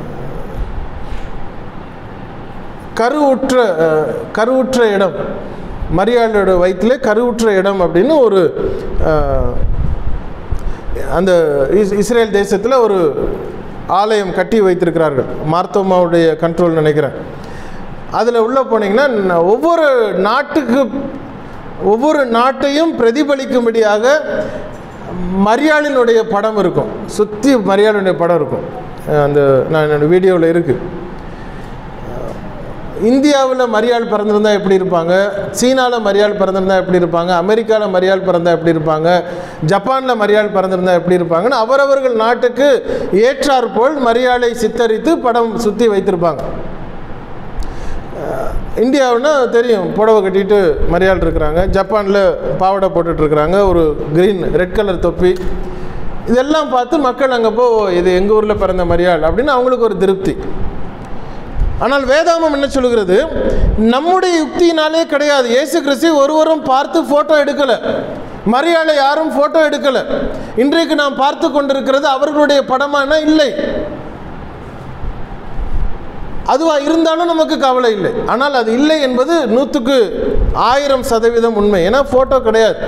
கருவுற்ற அஹ், கருவுற்ற இடம் மரியாதையோட வயிற்றிலே கருவுற்ற இடம் அப்படின்னு ஒரு அஹ், அந்த இஸ் இஸ்ரேல் தேசத்தில் ஒரு ஆலயம் கட்டி வைத்திருக்கிறார்கள் மார்த்தோமாவுடைய கண்ட்ரோல் நினைக்கிறேன் அதில் உள்ளே போனீங்கன்னா ந- ஒவ்வொரு நாட்டுக்கு ஒவ்வொரு நாட்டையும் பிரதிபலிக்கும்படியாக மரியாளினுடைய படம் இருக்கும் சுற்றி மரியாளினுடைய படம் இருக்கும் அஹ் அந்த நான் என்னோடய வீடியோவில் இருக்குது இந்தியாவில் மரியாள் பிறந்திருந்தா எப்படி இருப்பாங்க சீனாவில் மரியாள் பிறந்திருந்தா எப்படி இருப்பாங்க அமெரிக்காவில் மரியாள் பிறந்தா எப்படி இருப்பாங்க ஜப்பானில் மரியாள் பிறந்திருந்தா எப்படி இருப்பாங்கன்னு அவரவர்கள் நாட்டுக்கு ஏற்றாற்போல் மரியாளை சித்தரித்து படம் சுற்றி வைத்திருப்பாங்க அஹ் இந்தியாவுன்னா தெரியும் புடவை கட்டிட்டு மரியாள் இருக்கிறாங்க ஜப்பானில் பாவாடை போட்டுட்டு இருக்கிறாங்க ஒரு க்ரீன் ரெட் கலர் தொப்பி இதெல்லாம் பார்த்து மக்கள் அங்கே போ இது எங்கள் ஊரில் பிறந்த மரியாள் அப்படின்னு அவங்களுக்கு ஒரு திருப்தி ஆனால் வேதாமம் என்ன சொல்லுகிறது நம்முடைய யுக்தியினாலே கிடையாது இயேசு கிறிஸ்து ஒருவரும் பார்த்து ஃபோட்டோ எடுக்கலை மரியாதை யாரும் ஃபோட்டோ எடுக்கலை இன்றைக்கு நாம் பார்த்து கொண்டிருக்கிறது அவர்களுடைய படமான இல்லை அதுவா இருந்தாலும் நமக்கு கவலை இல்லை ஆனால் அது இல்லை என்பது நூற்றுக்கு ஆயிரம் சதவீதம் உண்மை ஏன்னா ஃபோட்டோ கிடையாது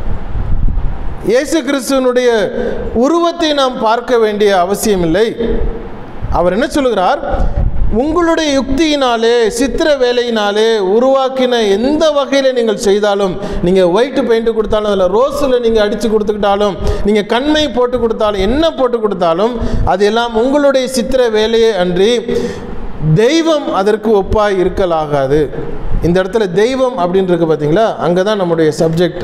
இயேசு கிறிஸ்துவனுடைய உருவத்தை நாம் பார்க்க வேண்டிய அவசியமில்லை அவர் என்ன சொல்கிறார் உங்களுடைய யுக்தியினாலே சித்திர வேலையினாலே உருவாக்கின எந்த வகையில் நீங்கள் செய்தாலும் நீங்கள் ஒயிட் பெயிண்ட் கொடுத்தாலும் அதில் ரோஸில் நீங்கள் அடித்து கொடுத்துக்கிட்டாலும் நீங்கள் கண்மை போட்டு கொடுத்தாலும் என்ன போட்டு கொடுத்தாலும் அது எல்லாம் உங்களுடைய சித்திர வேலையே அன்றி தெய்வம் அதற்கு ஒப்பாய் இருக்கலாகாது இந்த இடத்துல தெய்வம் அப்படின்னு இருக்கு பார்த்தீங்களா அங்கே தான் நம்முடைய சப்ஜெக்ட்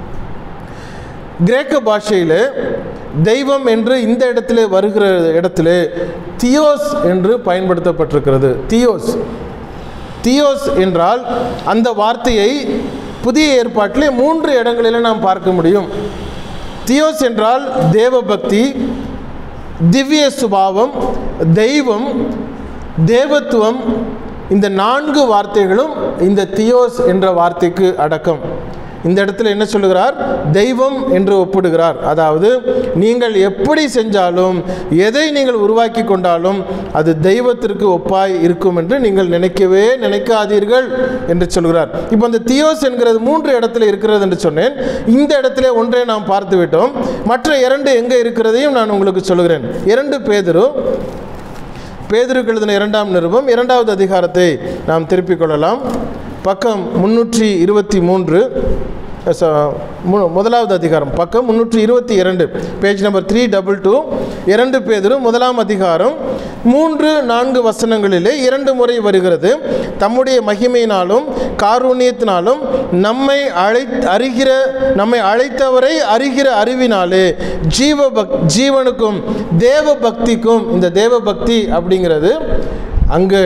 கிரேக்க பாஷையில் தெய்வம் என்று இந்த இடத்துல வருகிற இடத்துல தியோஸ் என்று பயன்படுத்தப்பட்டிருக்கிறது தியோஸ் தியோஸ் என்றால் அந்த வார்த்தையை புதிய ஏற்பாட்டிலே மூன்று இடங்களில் நாம் பார்க்க முடியும் தியோஸ் என்றால் தேவபக்தி திவ்ய சுபாவம் தெய்வம் தேவத்துவம் இந்த நான்கு வார்த்தைகளும் இந்த தியோஸ் என்ற வார்த்தைக்கு அடக்கம் இந்த இடத்துல என்ன சொல்லுகிறார் தெய்வம் என்று ஒப்பிடுகிறார் அதாவது நீங்கள் எப்படி செஞ்சாலும் எதை நீங்கள் உருவாக்கி கொண்டாலும் அது தெய்வத்திற்கு ஒப்பாய் இருக்கும் என்று நீங்கள் நினைக்கவே நினைக்காதீர்கள் என்று சொல்கிறார் இப்போ அந்த தியோஸ் என்கிறது மூன்று இடத்துல இருக்கிறது என்று சொன்னேன் இந்த இடத்துல ஒன்றை நாம் பார்த்து விட்டோம் மற்ற இரண்டு எங்கே இருக்கிறதையும் நான் உங்களுக்கு சொல்கிறேன் இரண்டு பேதரும் பேதுருக்கு எழுதின இரண்டாம் நிருபம் இரண்டாவது அதிகாரத்தை நாம் திருப்பிக் கொள்ளலாம் பக்கம் முன்னூற்றி இருபத்தி மூன்று ச- மு- முதலாவது அதிகாரம் பக்கம் முன்னூற்றி இருபத்தி இரண்டு page number three double two இரண்டு பேதரு முதலாம் அதிகாரம் மூன்று நான்கு வசனங்களிலே இரண்டு முறை வருகிறது தம்முடைய மகிமையினாலும் காரூணியத்தினாலும் நம்மை அழை அறிகிற நம்மை அழைத்தவரை அறிகிற அறிவினாலே ஜீவ பக் ஜீவனுக்கும் தேவ பக்திக்கும் இந்த தேவ பக்தி அப்படிங்கிறது அங்கு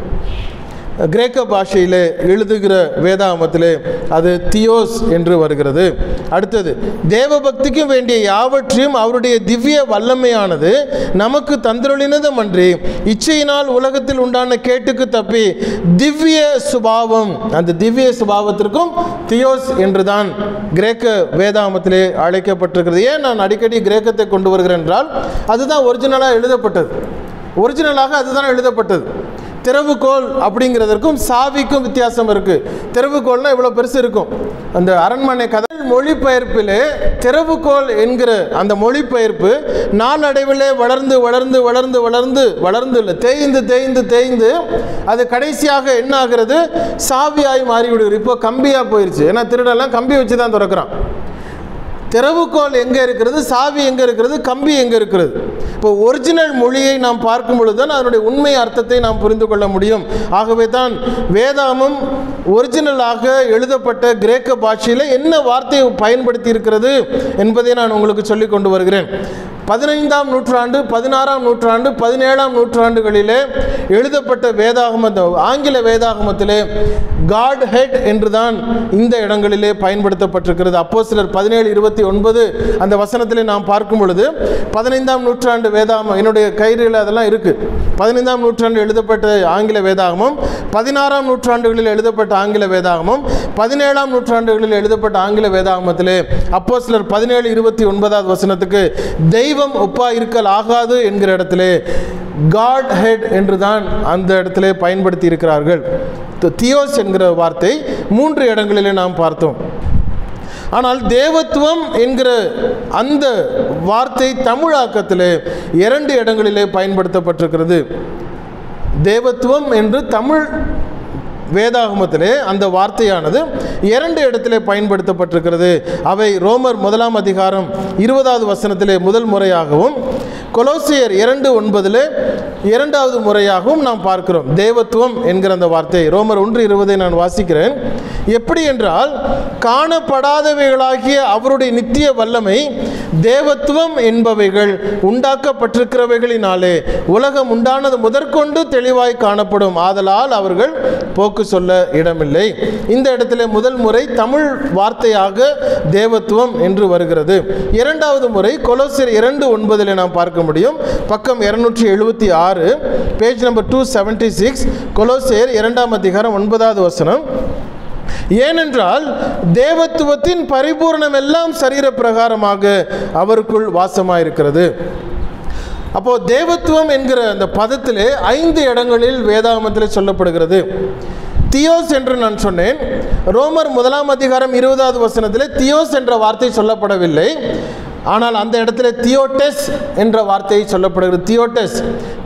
கிரேக்க பாஷையில் எழுதுகிற வேதாமத்திலே அது தியோஸ் என்று வருகிறது அடுத்தது தேவபக்திக்கும் வேண்டிய யாவற்றையும் அவருடைய திவ்ய வல்லமையானது நமக்கு தந்திரொழினதும் அன்றி இச்சையினால் உலகத்தில் உண்டான கேட்டுக்கு தப்பி திவ்ய சுபாவம் அந்த திவ்ய சுபாவத்திற்கும் தியோஸ் என்றுதான் கிரேக்க வேதாமத்திலே அழைக்கப்பட்டிருக்கிறது ஏன் நான் அடிக்கடி கிரேக்கத்தை கொண்டு வருகிறேன் என்றால் அதுதான் ஒரிஜினலாக எழுதப்பட்டது ஒரிஜினலாக அதுதான் எழுதப்பட்டது திறவுகோல் அப்படிங்கிறதற்கும் சாவிக்கும் வித்தியாசம் இருக்குது திறவுகோல்னா இவ்வளோ பெருசு இருக்கும் அந்த அரண்மனை கதை மொழிபெயர்ப்பிலே திறவுகோல் என்கிற அந்த மொழிபெயர்ப்பு நாளடைவிலே வளர்ந்து வளர்ந்து வளர்ந்து வளர்ந்து வளர்ந்து இல்லை தேய்ந்து தேய்ந்து தேய்ந்து அது கடைசியாக என்ன ஆகிறது சாவியாய் மாறிவிடுகிறது இப்போ கம்பியாக போயிடுச்சு ஏன்னா திருடெல்லாம் கம்பி வச்சு தான் திறக்கிறான் திறவுகோல் எங்கே இருக்கிறது சாவி எங்கே இருக்கிறது கம்பி எங்கே இருக்கிறது இப்போ ஒரிஜினல் மொழியை நாம் பார்க்கும் பொழுது தான் அதனுடைய உண்மை அர்த்தத்தை நாம் புரிந்து கொள்ள முடியும் ஆகவே தான் வேதாமம் ஒரிஜினலாக எழுதப்பட்ட கிரேக்க பாஷையில் என்ன வார்த்தையை பயன்படுத்தி இருக்கிறது என்பதை நான் உங்களுக்கு சொல்லிக் கொண்டு வருகிறேன் பதினைந்தாம் நூற்றாண்டு பதினாறாம் நூற்றாண்டு பதினேழாம் நூற்றாண்டுகளிலே எழுதப்பட்ட வேதாகம அந்த ஆங்கில வேதாகமத்திலே காட் ஹெட் என்றுதான் இந்த இடங்களிலே பயன்படுத்தப்பட்டிருக்கிறது அப்போ சிலர் பதினேழு இருபத்தி ஒன்பது அந்த வசனத்திலே நாம் பார்க்கும் பொழுது பதினைந்தாம் நூற்றாண்டு வேதாகமம் என்னுடைய கையில் அதெல்லாம் இருக்கு பதினைந்தாம் நூற்றாண்டு எழுதப்பட்ட ஆங்கில வேதாகமம் பதினாறாம் நூற்றாண்டுகளில் எழுதப்பட்ட ஆங்கில வேதாகமம் பதினேழாம் நூற்றாண்டுகளில் எழுதப்பட்ட ஆங்கில வேதாகமத்திலே அப்போ சிலர் பதினேழு இருபத்தி ஒன்பதாவது வசனத்துக்கு தெய்வம் ஒப்பா இருக்கல் ஆகாது என்கிற இடத்திலே காட் ஹெட் என்று தான் அந்த இடத்திலே பயன்படுத்தி இருக்கிறார்கள் தியோஸ் என்கிற வார்த்தை மூன்று இடங்களிலே நாம் பார்த்தோம் ஆனால் தேவத்துவம் என்கிற அந்த வார்த்தை தமிழாக்கத்திலே இரண்டு இடங்களிலே பயன்படுத்தப்பட்டிருக்கிறது தேவத்துவம் என்று தமிழ் வேதாகமத்திலே அந்த வார்த்தையானது இரண்டு இடத்திலே பயன்படுத்தப்பட்டிருக்கிறது அவை ரோமர் முதலாம் அதிகாரம் இருபதாவது வசனத்திலே முதல் முறையாகவும் கொலோசியர் இரண்டு ஒன்பதிலே இரண்டாவது முறையாகவும் நாம் பார்க்கிறோம் தேவத்துவம் என்கிற அந்த வார்த்தை ரோமர் ஒன்று இருபதை நான் வாசிக்கிறேன் எப்படி என்றால் காணப்படாதவைகளாகிய அவருடைய நித்திய வல்லமை தேவத்துவம் என்பவைகள் உண்டாக்கப்பட்டிருக்கிறவைகளினாலே உலகம் உண்டானது முதற்கொண்டு தெளிவாய் காணப்படும் ஆதலால் அவர்கள் போக்கு சொல்ல இடமில்லை இந்த இடத்துல முதல் முறை தமிழ் வார்த்தையாக தேவத்துவம் என்று வருகிறது இரண்டாவது முறை கொலோசியர் இரண்டு ஒன்பதில் நாம் பார்க்க முடியும் பக்கம் இருநூற்றி எழுபத்தி ஆறு page number two seventy six கொலோசியர் இரண்டாம் அதிகாரம் ஒன்பதாவது வசனம் ஏனென்றால் தேவத்துவத்தின் பரிபூர்ணம் எல்லாம் சரீர பிரகாரமாக அவருக்குள் வாசமாயிருக்கிறது அப்போ தேவத்துவம் என்கிற அந்த பதத்திலே ஐந்து இடங்களில் வேதாகமத்தில் சொல்லப்படுகிறது தியோஸ் என்று நான் சொன்னேன் ரோமர் முதலாம் அதிகாரம் இருபதாவது வசனத்தில் தியோஸ் என்ற வார்த்தை சொல்லப்படவில்லை ஆனால் அந்த இடத்துல தியோடெஸ் என்ற வார்த்தை சொல்லப்படுகிறது தியோடெஸ்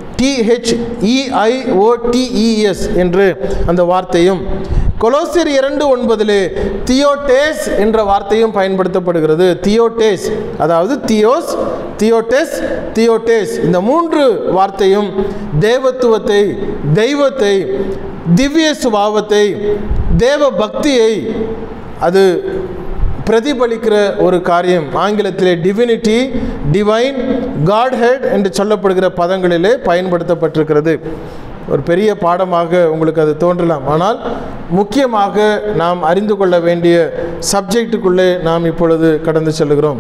டிஹெச்இஐஓடிஇஎஸ் என்று அந்த வார்த்தையும் கொலோசியர் இரண்டு ஒன்பதிலே தியோடேஸ் என்ற வார்த்தையும் பயன்படுத்தப்படுகிறது தியோடேஸ் அதாவது தியோஸ் தியோடேஸ் தியோடேஸ் இந்த மூன்று வார்த்தையும் தேவத்துவத்தை தெய்வத்தை திவ்ய சுபாவத்தை தேவ பக்தியை அது பிரதிபலிக்கிற ஒரு காரியம் ஆங்கிலத்திலே டிவினிட்டி டிவைன் காட்ஹெட் என்று சொல்லப்படுகிற பதங்களிலே பயன்படுத்தப்பட்டிருக்கிறது ஒரு பெரிய பாடமாக உங்களுக்கு அது தோன்றலாம் ஆனால் முக்கியமாக நாம் அறிந்து கொள்ள வேண்டிய சப்ஜெக்டுக்குள்ளே நாம் இப்பொழுது கடந்து செல்கிறோம்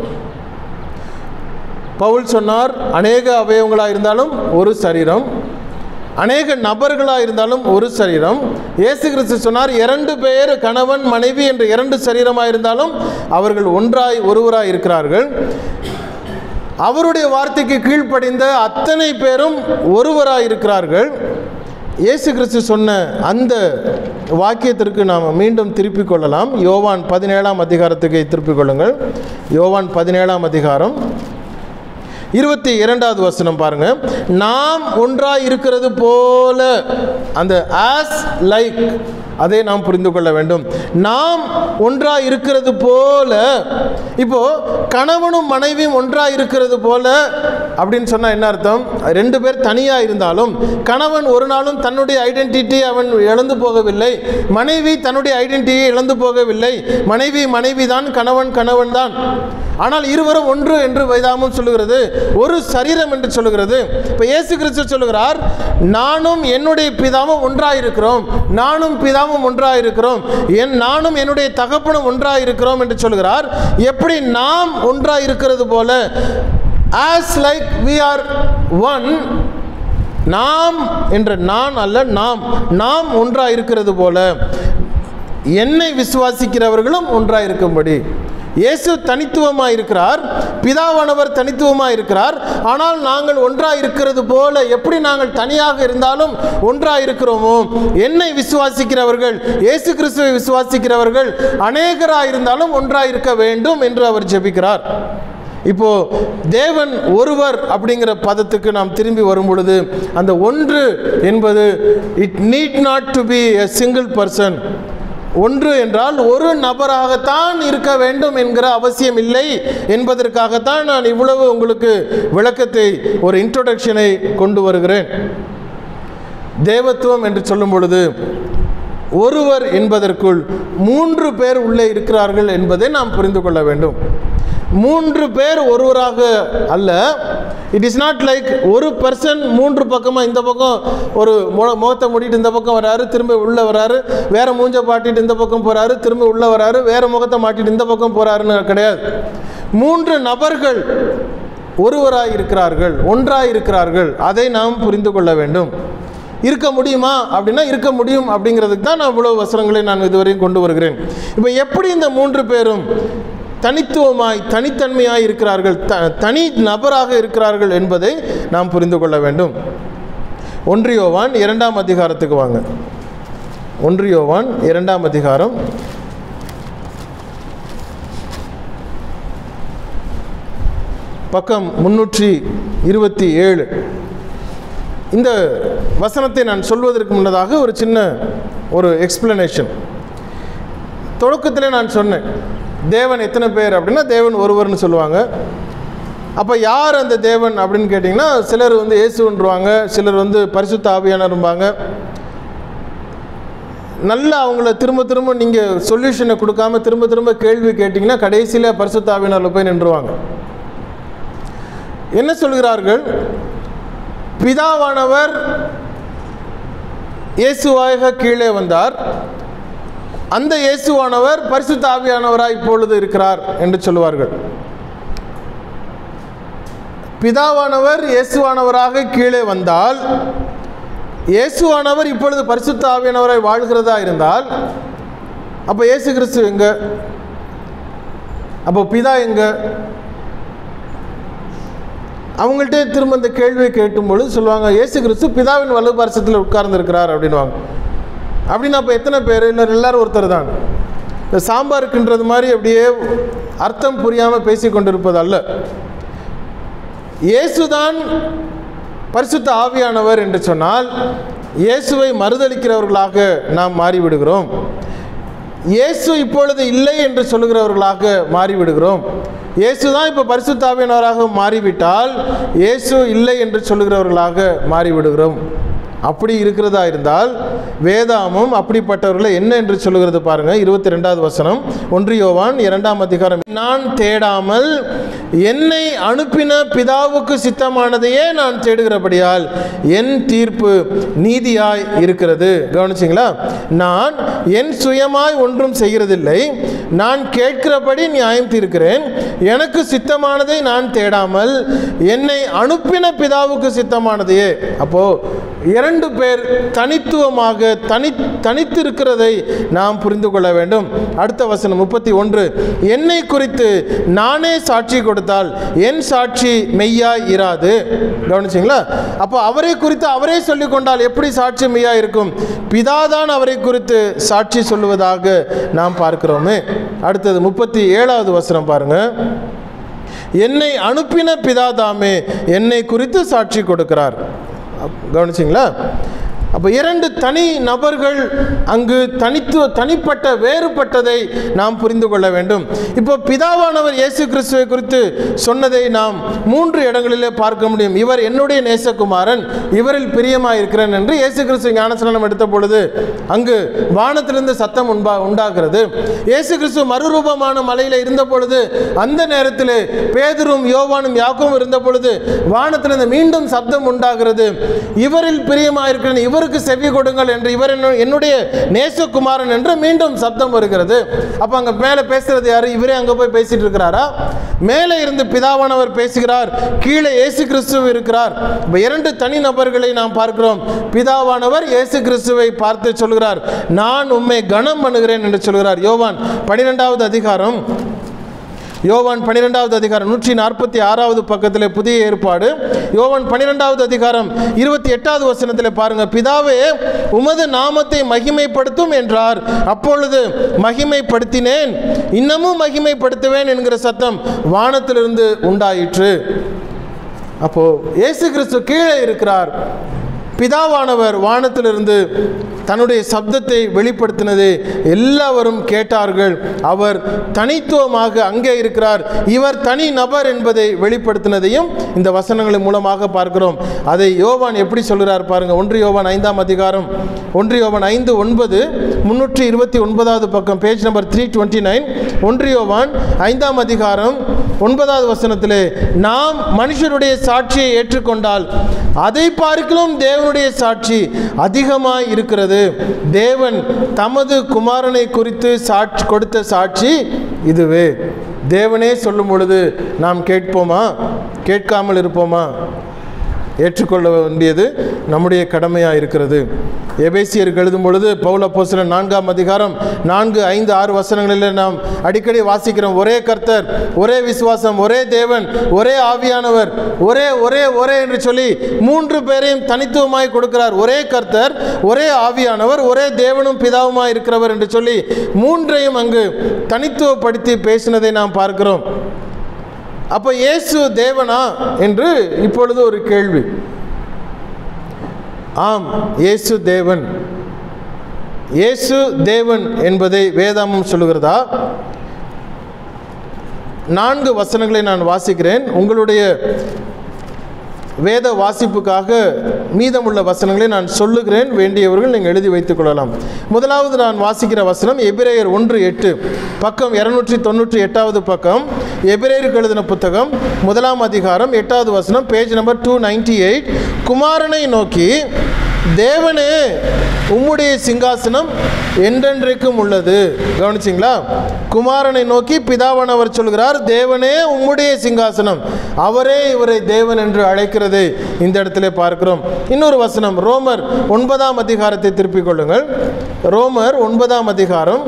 பவுல் சொன்னார் அநேக அவயவங்களாக இருந்தாலும் ஒரு சரீரம் அநேக நபர்களாக இருந்தாலும் ஒரு சரீரம் இயேசு கிறிஸ்து சொன்னார் இரண்டு பேர் கணவன் மனைவி என்ற இரண்டு சரீரமாக இருந்தாலும் அவர்கள் ஒன்றாய் ஒருவராய் இருக்கிறார்கள் அவருடைய வார்த்தைக்கு கீழ்ப்படிந்த அத்தனை பேரும் ஒருவராய் இருக்கிறார்கள் இயேசு கிறிஸ்து சொன்ன அந்த வாக்கியத்திற்கு நாம் மீண்டும் திருப்பிக் கொள்ளலாம் யோவான் பதினேழாம் அதிகாரத்துக்கு திருப்பிக் கொள்ளுங்கள் யோவான் பதினேழாம் அதிகாரம் இருபத்தி இரண்டாவது வசனம் பாருங்க நாம் ஒன்றாய் இருக்கிறது போல அந்த ஆஸ் லைக் அதை நாம் புரிந்து கொள்ள வேண்டும் நாம் ஒன்றாய் இருக்கிறது போல இப்போ கணவனும் மனைவியும் ஒன்றாய் இருக்கிறது போல அப்படின்னு சொன்னால் என்ன அர்த்தம் ரெண்டு பேர் தனியாக இருந்தாலும் கணவன் ஒரு நாளும் தன்னுடைய ஐடென்டிட்டி அவன் இழந்து போகவில்லை மனைவி தன்னுடைய ஐடென்டிட்டியை இழந்து போகவில்லை மனைவி மனைவி தான் கணவன் கணவன் தான் ஆனால் இருவரும் ஒன்று என்று வேதாமம் சொல்லுகிறது ஒரு சரீரம் என்று சொல்லுகிறது இப்போ இயேசு கிறிஸ்து சொல்லுகிறார் நானும் என்னுடைய பிதாவும் ஒன்றாயிருக்கிறோம் நானும் பிதாவும் ஒன்றாயிருக்கிறோம் என் நானும் என்னுடைய தகப்பனும் ஒன்றாயிருக்கிறோம் என்று சொல்லுகிறார் எப்படி நாம் ஒன்றாயிருக்கிறது போல as like we are one நாம் என்ற நான் அல்ல நாம் நாம் ஒன்றாக இருக்கிறது போல என்னை விசுவாசிக்கிறவர்களும் ஒன்றாக இருக்கும்படி இயேசு தனித்துவமாக இருக்கிறார் பிதாவானவர் தனித்துவமாக இருக்கிறார் ஆனால் நாங்கள் ஒன்றாக இருக்கிறது போல எப்படி நாங்கள் தனியாக இருந்தாலும் ஒன்றாக இருக்கிறோமோ என்னை விசுவாசிக்கிறவர்கள் இயேசு கிறிஸ்துவை விசுவாசிக்கிறவர்கள் அநேகராக இருந்தாலும் ஒன்றாக இருக்க வேண்டும் என்று அவர் ஜெபிக்கிறார் இப்போ தேவன் ஒருவர் அப்படிங்கிற பதத்துக்கு நாம் திரும்பி வரும் பொழுது அந்த ஒன்று என்பது it need not to be a single person ஒன்று என்றால் ஒரு நபராகத்தான் இருக்க வேண்டும் என்கிற அவசியம் இல்லை என்பதற்காகத்தான் நான் இவ்வளவு உங்களுக்கு விளக்கத்தை ஒரு இன்ட்ரோடக்ஷனை கொண்டு வருகிறேன் தேவத்துவம் என்று சொல்லும் பொழுது ஒருவர் என்பதற்குள் மூன்று பேர் உள்ளே இருக்கிறார்கள் என்பதை நாம் புரிந்து கொள்ள வேண்டும் மூன்று பேர் ஒருவராக அல்ல இட் இஸ் நாட் லைக் ஒரு பர்சன் மூன்று பக்கமாக இந்த பக்கம் ஒரு மு- முகத்தை மூடிட்டு இந்த பக்கம் வராரு திரும்ப உள்ளே வராரு வேற மூஞ்ச பாட்டிட்டு இந்த பக்கம் போறாரு திரும்ப உள்ளே வராரு வேற முகத்தை மாட்டிட்டு இந்த பக்கம் போறாருன்னு கிடையாது மூன்று நபர்கள் ஒருவராய் இருக்கிறார்கள் ஒன்றாய் இருக்கிறார்கள் அதை நாம் புரிந்து கொள்ள வேண்டும் இருக்க முடியுமா அப்படின்னா இருக்க முடியும் அப்படிங்கிறதுக்கு தான் நான் இவ்வளவு வசனங்களை நான் இதுவரையும் கொண்டு வருகிறேன் இப்போ எப்படி இந்த மூன்று பேரும் தனித்துவமாய் தனித்தன்மையாய் இருக்கிறார்கள் த தனி நபராக இருக்கிறார்கள் என்பதை நாம் புரிந்து கொள்ள வேண்டும் ஒன்றியோவான் இரண்டாம் அதிகாரத்துக்கு வாங்க ஒன்றியோவான் இரண்டாம் அதிகாரம் பக்கம் முன்னூற்றி இருபத்தி ஏழு இந்த வசனத்தை நான் சொல்வதற்கு முன்னதாக ஒரு சின்ன ஒரு எக்ஸ்பிளனேஷன் தொடக்கத்தில் நான் சொன்னேன் தேவன் எத்தனை பேர் அப்படின்னா தேவன் ஒருவர்னு சொல்லுவாங்க அப்போ யார் அந்த தேவன் அப்படின்னு கேட்டிங்கன்னா சிலர் வந்து இயேசுன்றுவாங்க சிலர் வந்து பரிசுத்த ஆவியானரும்பாங்க நல்லா அவங்கள திரும்ப திரும்ப நீங்கள் சொல்யூஷனை கொடுக்காம திரும்ப திரும்ப கேள்வி கேட்டிங்கன்னா கடைசியில் பரிசுத்த ஆவியானரில் போய் நின்றுவாங்க என்ன சொல்கிறார்கள் பிதாவானவர் இயேசுவாக கீழே வந்தார் அந்த இயேசுவானவர் பரிசுத்த ஆவியானவராய் இப்பொழுது இருக்கிறார் என்று சொல்லுவார்கள் பிதாவானவர் இயேசுவானவராக கீழே வந்தால் இயேசுவானவர் இப்பொழுது பரிசுத்த ஆவியானவராய் வாழ்கிறதா இருந்தால் அப்போ இயேசு கிறிஸ்து எங்க அப்போ பிதா எங்க அவங்கள்ட்ட திரும்ப இந்த கேள்வியை கேட்டும் பொழுது சொல்லுவாங்க இயேசு கிறிஸ்து பிதாவின் வலது பரிசத்தில் உட்கார்ந்துருக்கிறார் அப்படின்வாங்க அப்படின்னு அப்போ எத்தனை பேர் இல்லை எல்லாரும் ஒருத்தர் தான் இந்த சாம்பாருக்குன்றது மாதிரி அப்படியே அர்த்தம் புரியாமல் பேசி கொண்டிருப்பது அல்ல இயேசுதான் பரிசுத்த ஆவியானவர் என்று சொன்னால் இயேசுவை மறுதளிக்கிறவர்களாக நாம் மாறிவிடுகிறோம் இயேசு இப்பொழுது இல்லை என்று சொல்லுகிறவர்களாக மாறிவிடுகிறோம் இயேசு தான் இப்போ பரிசுத்த ஆவியானவராக மாறிவிட்டால் இயேசு இல்லை என்று சொல்லுகிறவர்களாக மாறிவிடுகிறோம் அப்படி இருக்கிறதா இருந்தால் வேதாமும் அப்படிப்பட்டவர்களை என்ன என்று சொல்லுகிறது பாருங்க இருபத்தி ரெண்டாவது வசனம் ஒன்று யோவான் இரண்டாம் அதிகாரம் நான் தேடாமல் என்னை அனுப்பின பிதாவுக்கு சித்தமானதையே நான் தேடுகிறபடியால் என் தீர்ப்பு நீதியாய் இருக்கிறது கவனிச்சிங்களா நான் என் சுயமாய் ஒன்றும் செய்கிறதில்லை நான் கேட்கிறபடி நியாயம் தீர்க்கிறேன் எனக்கு சித்தமானதை நான் தேடாமல் என்னை அனுப்பின பிதாவுக்கு சித்தமானதையே அப்போ இரண்டு பேர் தனித்துவமாக தனி தனித்திருக்கிறதை நாம் புரிந்து கொள்ள வேண்டும் அடுத்த வசனம் முப்பத்தி ஒன்று என்னை குறித்து நானே சாட்சி கொடுத்தால் என் சாட்சி மெய்யாய் இராது கவனிச்சிங்களா அப்போ அவரை குறித்து அவரே சொல்லிக் கொண்டால் எப்படி சாட்சி மெய்யாய் இருக்கும் பிதாதான் அவரை குறித்து சாட்சி சொல்லுவதாக நாம் பார்க்கிறோமே அடுத்தது முப்பத்தி ஏழாவது வசனம் பாருங்க என்னை அனுப்பின பிதாதாமே என்னை குறித்து சாட்சி கொடுக்கிறார் அப்- கவனிச்சிங்களா அப்போ இரண்டு தனி நபர்கள் அங்கு தனித்துவ தனிப்பட்ட வேறுபட்டதை நாம் புரிந்து கொள்ள வேண்டும் இப்போ பிதாவானவர் இயேசு கிறிஸ்துவை குறித்து சொன்னதை நாம் மூன்று இடங்களிலே பார்க்க முடியும் இவர் என்னுடைய நேசகுமாரன் இவரில் பிரியமாக இருக்கிறேன் என்று இயேசு கிறிஸ்து ஞானஸ்நானம் எடுத்த பொழுது அங்கு வானத்திலிருந்து சத்தம் உண்டா உண்டாகிறது இயேசு கிறிஸ்து மறுரூபமான மலையில் இருந்த பொழுது அந்த நேரத்தில் பேதுரும் யோவானும் யாக்கும் இருந்த பொழுது வானத்திலிருந்து மீண்டும் சப்தம் உண்டாகிறது இவரில் பிரியமாக இருக்கிறேன் இவருக்கு செவி கொடுங்கள் என்று இவர் என்ன- என்னுடைய நேசகுமாரன் என்று மீண்டும் சப்தம் வருகிறது அப்போ அங்கே மேலே பேசுறது யாரு இவரே அங்கே போய் பேசிட்டு இருக்கிறாரா மேலே இருந்து பிதாவானவர் பேசுகிறார் கீழே இயேசு கிறிஸ்துவ இருக்கிறார் இப்போ இரண்டு தனி நபர்களை நாம் பார்க்கிறோம் பிதாவானவர் இயேசு கிறிஸ்துவை பார்த்து சொல்கிறார் நான் உம்மை கனம் பண்ணுகிறேன் என்று சொல்கிறார் யோவான் பன்னிரெண்டாவது அதிகாரம் யோவான் பன்னிரெண்டாவது அதிகாரம் நூற்றி நாற்பத்தி ஆறாவது பக்கத்தில் புதிய ஏற்பாடு யோவான் பன்னிரெண்டாவது அதிகாரம் இருபத்தி எட்டாவது வசனத்தில் பாருங்க பிதாவே உமது நாமத்தை மகிமைப்படுத்தும் என்றார் அப்பொழுது மகிமைப்படுத்தினேன் இன்னமும் மகிமைப்படுத்துவேன் என்கிற சத்தம் வானத்திலிருந்து உண்டாயிற்று அப்போ இயேசு கிறிஸ்து கீழே இருக்கிறார் பிதாவானவர் வானத்திலிருந்து தன்னுடைய சப்தத்தை வெளிப்படுத்தினதை எல்லாவரும் கேட்டார்கள் அவர் தனித்துவமாக அங்கே இருக்கிறார் இவர் தனி நபர் என்பதை வெளிப்படுத்தினதையும் இந்த வசனங்களின் மூலமாக பார்க்கிறோம் அதை யோவான் எப்படி சொல்கிறார் பாருங்க ஒன்று யோவான் ஐந்தாம் அதிகாரம் ஒன்று யோவான் ஐந்து ஒன்பது முன்னூற்றி இருபத்தி ஒன்பதாவது பக்கம் page number three twenty nine ஒன்று யோவான் ஐந்தாம் அதிகாரம் ஒன்பதாவது வசனத்திலே நாம் மனுஷருடைய சாட்சியை ஏற்றுக்கொண்டால் அதை பார்க்கிலும் தேவனுடைய சாட்சி அதிகமாய் இருக்கிறது தேவன் தமது குமாரனை குறித்து சாட்சி கொடுத்த சாட்சி இதுவே தேவனே சொல்லும் பொழுது நாம் கேட்போமா கேட்காமல் இருப்போமா ஏற்றுக்கொள்ள வேண்டியது நம்முடைய கடமையாக இருக்கிறது எபேசியருக்கு எழுதும் பொழுது பவுல போஸ்தலன் நான்காம் அதிகாரம் நான்கு ஐந்து ஆறு வசனங்களில் நாம் அடிக்கடி வாசிக்கிறோம் ஒரே கர்த்தர் ஒரே விசுவாசம் ஒரே தேவன் ஒரே ஆவியானவர் ஒரே ஒரே ஒரே என்று சொல்லி மூன்று பேரையும் தனித்துவமாய் கொடுக்கிறார் ஒரே கர்த்தர் ஒரே ஆவியானவர் ஒரே தேவனும் பிதாவுமாய் இருக்கிறவர் என்று சொல்லி மூன்றையும் அங்கு தனித்துவப்படுத்தி பேசினதை நாம் பார்க்கிறோம் அப்போ இயேசு தேவனா என்று இப்பொழுது ஒரு கேள்வி ஆம் இயேசு தேவன் இயேசு தேவன் என்பதை வேதாமம் சொல்லுகிறதா நான்கு வசனங்களை நான் வாசிக்கிறேன் உங்களுடைய வேத வாசிப்புக்காக மீதமுள்ள வசனங்களை நான் சொல்லுகிறேன் வேண்டியவர்கள் நீங்கள் எழுதி வைத்துக் கொள்ளலாம் முதலாவது நான் வாசிக்கிற வசனம் எபிரேயர் ஒன்று எட்டு பக்கம் இருநூற்றி தொண்ணூற்றி எட்டாவது பக்கம் எபிரேயருக்கு எழுதின புத்தகம் முதலாம் அதிகாரம் எட்டாவது வசனம் page number two ninety eight குமாரனை நோக்கி தேவனே உம்முடைய சிங்காசனம் என்றென்றைக்கும் உள்ளது கவனிச்சிங்களா குமாரனை நோக்கி பிதாவானவர் சொல்கிறார் தேவனே உம்முடைய சிங்காசனம் அவரே இவரை தேவன் என்று அழைக்கிறதை இந்த இடத்துல பார்க்கிறோம் இன்னொரு வசனம் ரோமர் ஒன்பதாம் அதிகாரத்தை திருப்பிக் கொள்ளுங்கள் ரோமர் ஒன்பதாம் அதிகாரம்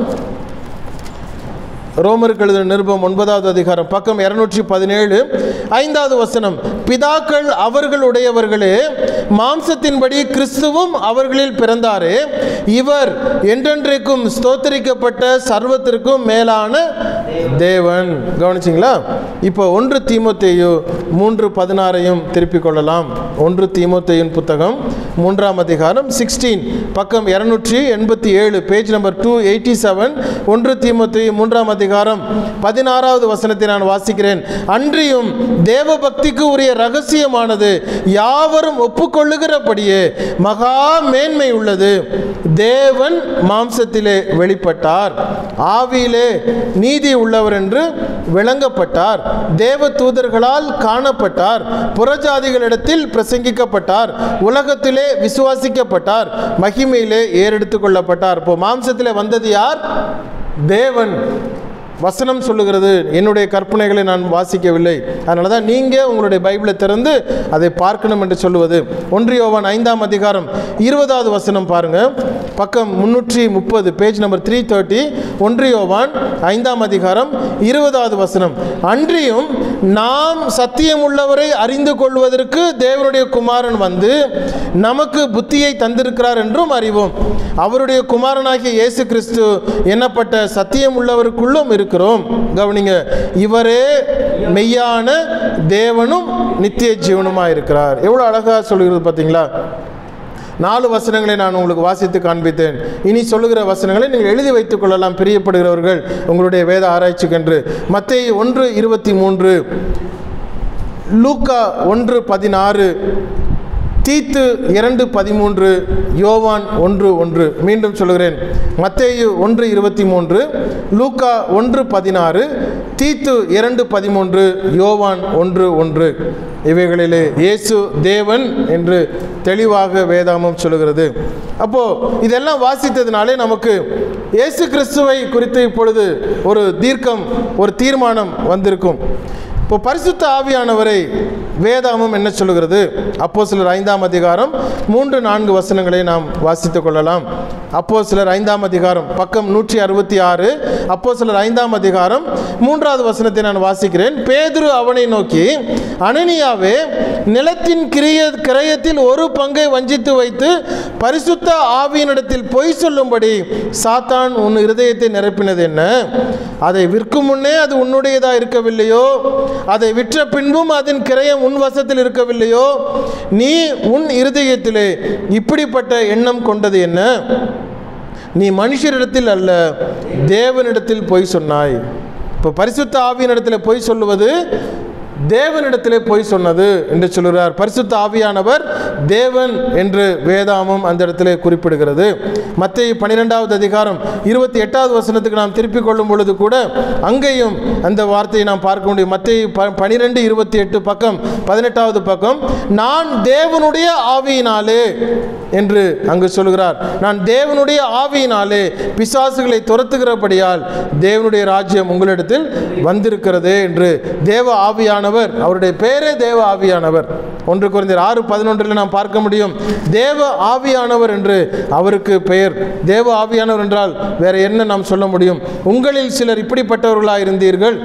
ரோமருக்கு எழுதின நிருபம் ஒன்பதாவது அதிகாரம் பக்கம் இருநூற்றி பதினேழு ஐந்தாவது வசனம் பிதாக்கள் அவர்களுடையவர்களே மாம்சத்தின்படி கிறிஸ்துவும் அவர்களில் பிறந்தாரே இவர் என்றென்றைக்கும் ஸ்தோத்தரிக்கப்பட்ட சர்வத்திற்கும் மேலான தேவன் கவனிச்சிங்களா இப்போ ஒன்று தீமோத்தேயு மூன்று பதினாறையும் திருப்பிக் கொள்ளலாம் ஒன்று தீமோத்தேயின் புத்தகம் மூன்றாம் அதிகாரம் சிக்ஸ்டீன் பக்கம் இருநூற்றி எண்பத்தி ஏழு page number two eighty seven ஒன்று தீமோத்தேயு மூன்றாம் அதிகாரம் பதினாறாவது வசனத்தை நான் வாசிக்கிறேன் அன்றியும் தேவ பக்திக்கு உரிய ரகசியமானது யாவரும் ஒப்புக்கொள்ளுகிறபடியே மகா மேன்மை உள்ளது தேவன் மாம்சத்திலே வெளிப்பட்டார் ஆவியிலே நீதி உள்ளவர் என்று விளங்கப்பட்டார் தேவ தூதர்களால் காணப்பட்டார் புறஜாதிகளிடத்தில் பிரசங்கிக்கப்பட்டார் உலகத்திலே விசுவாசிக்கப்பட்டார் மகிமையிலே ஏறெடுத்துக் கொள்ளப்பட்டார் இப்போ மாம்சத்திலே வந்தது யார் தேவன் வசனம் சொல்லுகிறது என்னுடைய கற்பனைகளை நான் வாசிக்கவில்லை அதனால தான் நீங்கள் உங்களுடைய பைபிளை திறந்து அதை பார்க்கணும் என்று சொல்லுவது ஒன்றியோவான் ஐந்தாம் அதிகாரம் இருபதாவது வசனம் பாருங்க பக்கம் முன்னூற்றி முப்பது பேஜ் நம்பர் த்ரீ தேர்ட்டி ஒன்றியோவான் ஐந்தாம் அதிகாரம் இருபதாவது வசனம் அன்றியும் நாம் சத்தியம் உள்ளவரை அறிந்து கொள்வதற்கு தேவனுடைய குமாரன் வந்து நமக்கு புத்தியை தந்திருக்கிறார் என்றும் அறிவோம் அவருடைய குமாரனாகிய இயேசு கிறிஸ்து என்னப்பட்ட சத்தியம் உள்ளவருக்குள்ளும் இருக்கிறோம் கவனிங்க இவரே மெய்யான தேவனும் நித்திய ஜீவனுமாக இருக்கிறார் எவ்வளோ அழகாக சொல்கிறது பார்த்தீங்களா நாலு வசனங்களை நான் உங்களுக்கு வாசித்து காண்பித்தேன் இனி சொல்லுகிற வசனங்களை நீங்கள் எழுதி வைத்துக் கொள்ளலாம் பிரியப்படுகிறவர்கள் உங்களுடைய வேத ஆராய்ச்சிக்கென்று மத்தேயு ஒன்று இருபத்தி மூன்று லூக்கா ஒன்று பதினாறு தீத்து இரண்டு பதிமூன்று யோவான் ஒன்று ஒன்று மீண்டும் சொல்கிறேன் மத்தேயு ஒன்று இருபத்தி மூன்று லூக்கா ஒன்று பதினாறு தீத்து இரண்டு பதிமூன்று யோவான் ஒன்று ஒன்று இவைகளிலே இயேசு தேவன் என்று தெளிவாக வேதாமம் சொல்லுகிறது அப்போ இதெல்லாம் வாசித்ததுனாலே நமக்கு இயேசு கிறிஸ்துவை குறித்து இப்பொழுது ஒரு தீர்க்கம் ஒரு தீர்மானம் வந்திருக்கும் இப்போ இப்போ பரிசுத்த ஆவியானவரை வேதாமம் என்ன சொல்லுகிறது அப்போ சிலர் ஐந்தாம் அதிகாரம் மூன்று நான்கு வசனங்களை நாம் வாசித்துக் கொள்ளலாம் அப்போ சிலர் ஐந்தாம் அதிகாரம் பக்கம் நூற்றி அறுபத்தி ஆறு அப்போ சிலர் ஐந்தாம் அதிகாரம் மூன்றாவது வசனத்தை நான் வாசிக்கிறேன் பேதுரு அவனை நோக்கி அனனியாவே நிலத்தின் கிரிய கிரயத்தில் ஒரு பங்கை வஞ்சித்து வைத்து பரிசுத்த ஆவியினிடத்தில் பொய் சொல்லும்படி சாத்தான் உன் இருதயத்தை நிரப்பினது என்ன அதை விற்கும் முன்னே அது உன்னுடையதா இருக்கவில்லையோ அதை விற்ற பின்பும் அதன் கிரயம் உன் வசத்தில் இருக்கவில்லையோ நீ உன் இருதயத்திலே இப்படிப்பட்ட எண்ணம் கொண்டது என்ன நீ மனுஷரிடத்தில் அல்ல தேவனிடத்தில் பொய் சொன்னாய் இப்போ பரிசுத்த ஆவியினிடத்தில் பொய் சொல்லுவது தேவனிடத்திலே பொய் சொன்னது என்று சொல்கிறார் பரிசுத்த ஆவியானவர் தேவன் என்று வேதாமம் அந்த இடத்திலே குறிப்பிடுகிறது மத்திய பன்னிரெண்டாவது அதிகாரம் இருபத்தி எட்டாவது வசனத்துக்கு நாம் திருப்பிக் கொள்ளும் பொழுது கூட அங்கேயும் அந்த வார்த்தையை நாம் பார்க்க முடியும் மத்திய ப பனிரெண்டு இருபத்தி எட்டு பக்கம் பதினெட்டாவது பக்கம் நான் தேவனுடைய ஆவியினாலே என்று அங்கு சொல்கிறார் நான் தேவனுடைய ஆவியினாலே பிசாசுகளை துரத்துகிறபடியால் தேவனுடைய ராஜ்யம் உங்களிடத்தில் வந்திருக்கிறதே என்று தேவ ஆவியானவர் அவருடைய பேரே தேவ ஆவியானவர் ஒன்று குறைந்த ஆறு பதினொன்றில் நாம் பார்க்க முடியும் தேவ ஆவியானவர் என்று அவருக்கு பெயர் தேவ ஆவியானவர் என்றால் வேற என்ன நாம் சொல்ல முடியும் உங்களில் சிலர் இப்படிப்பட்டவர்களாக இருந்தீர்கள்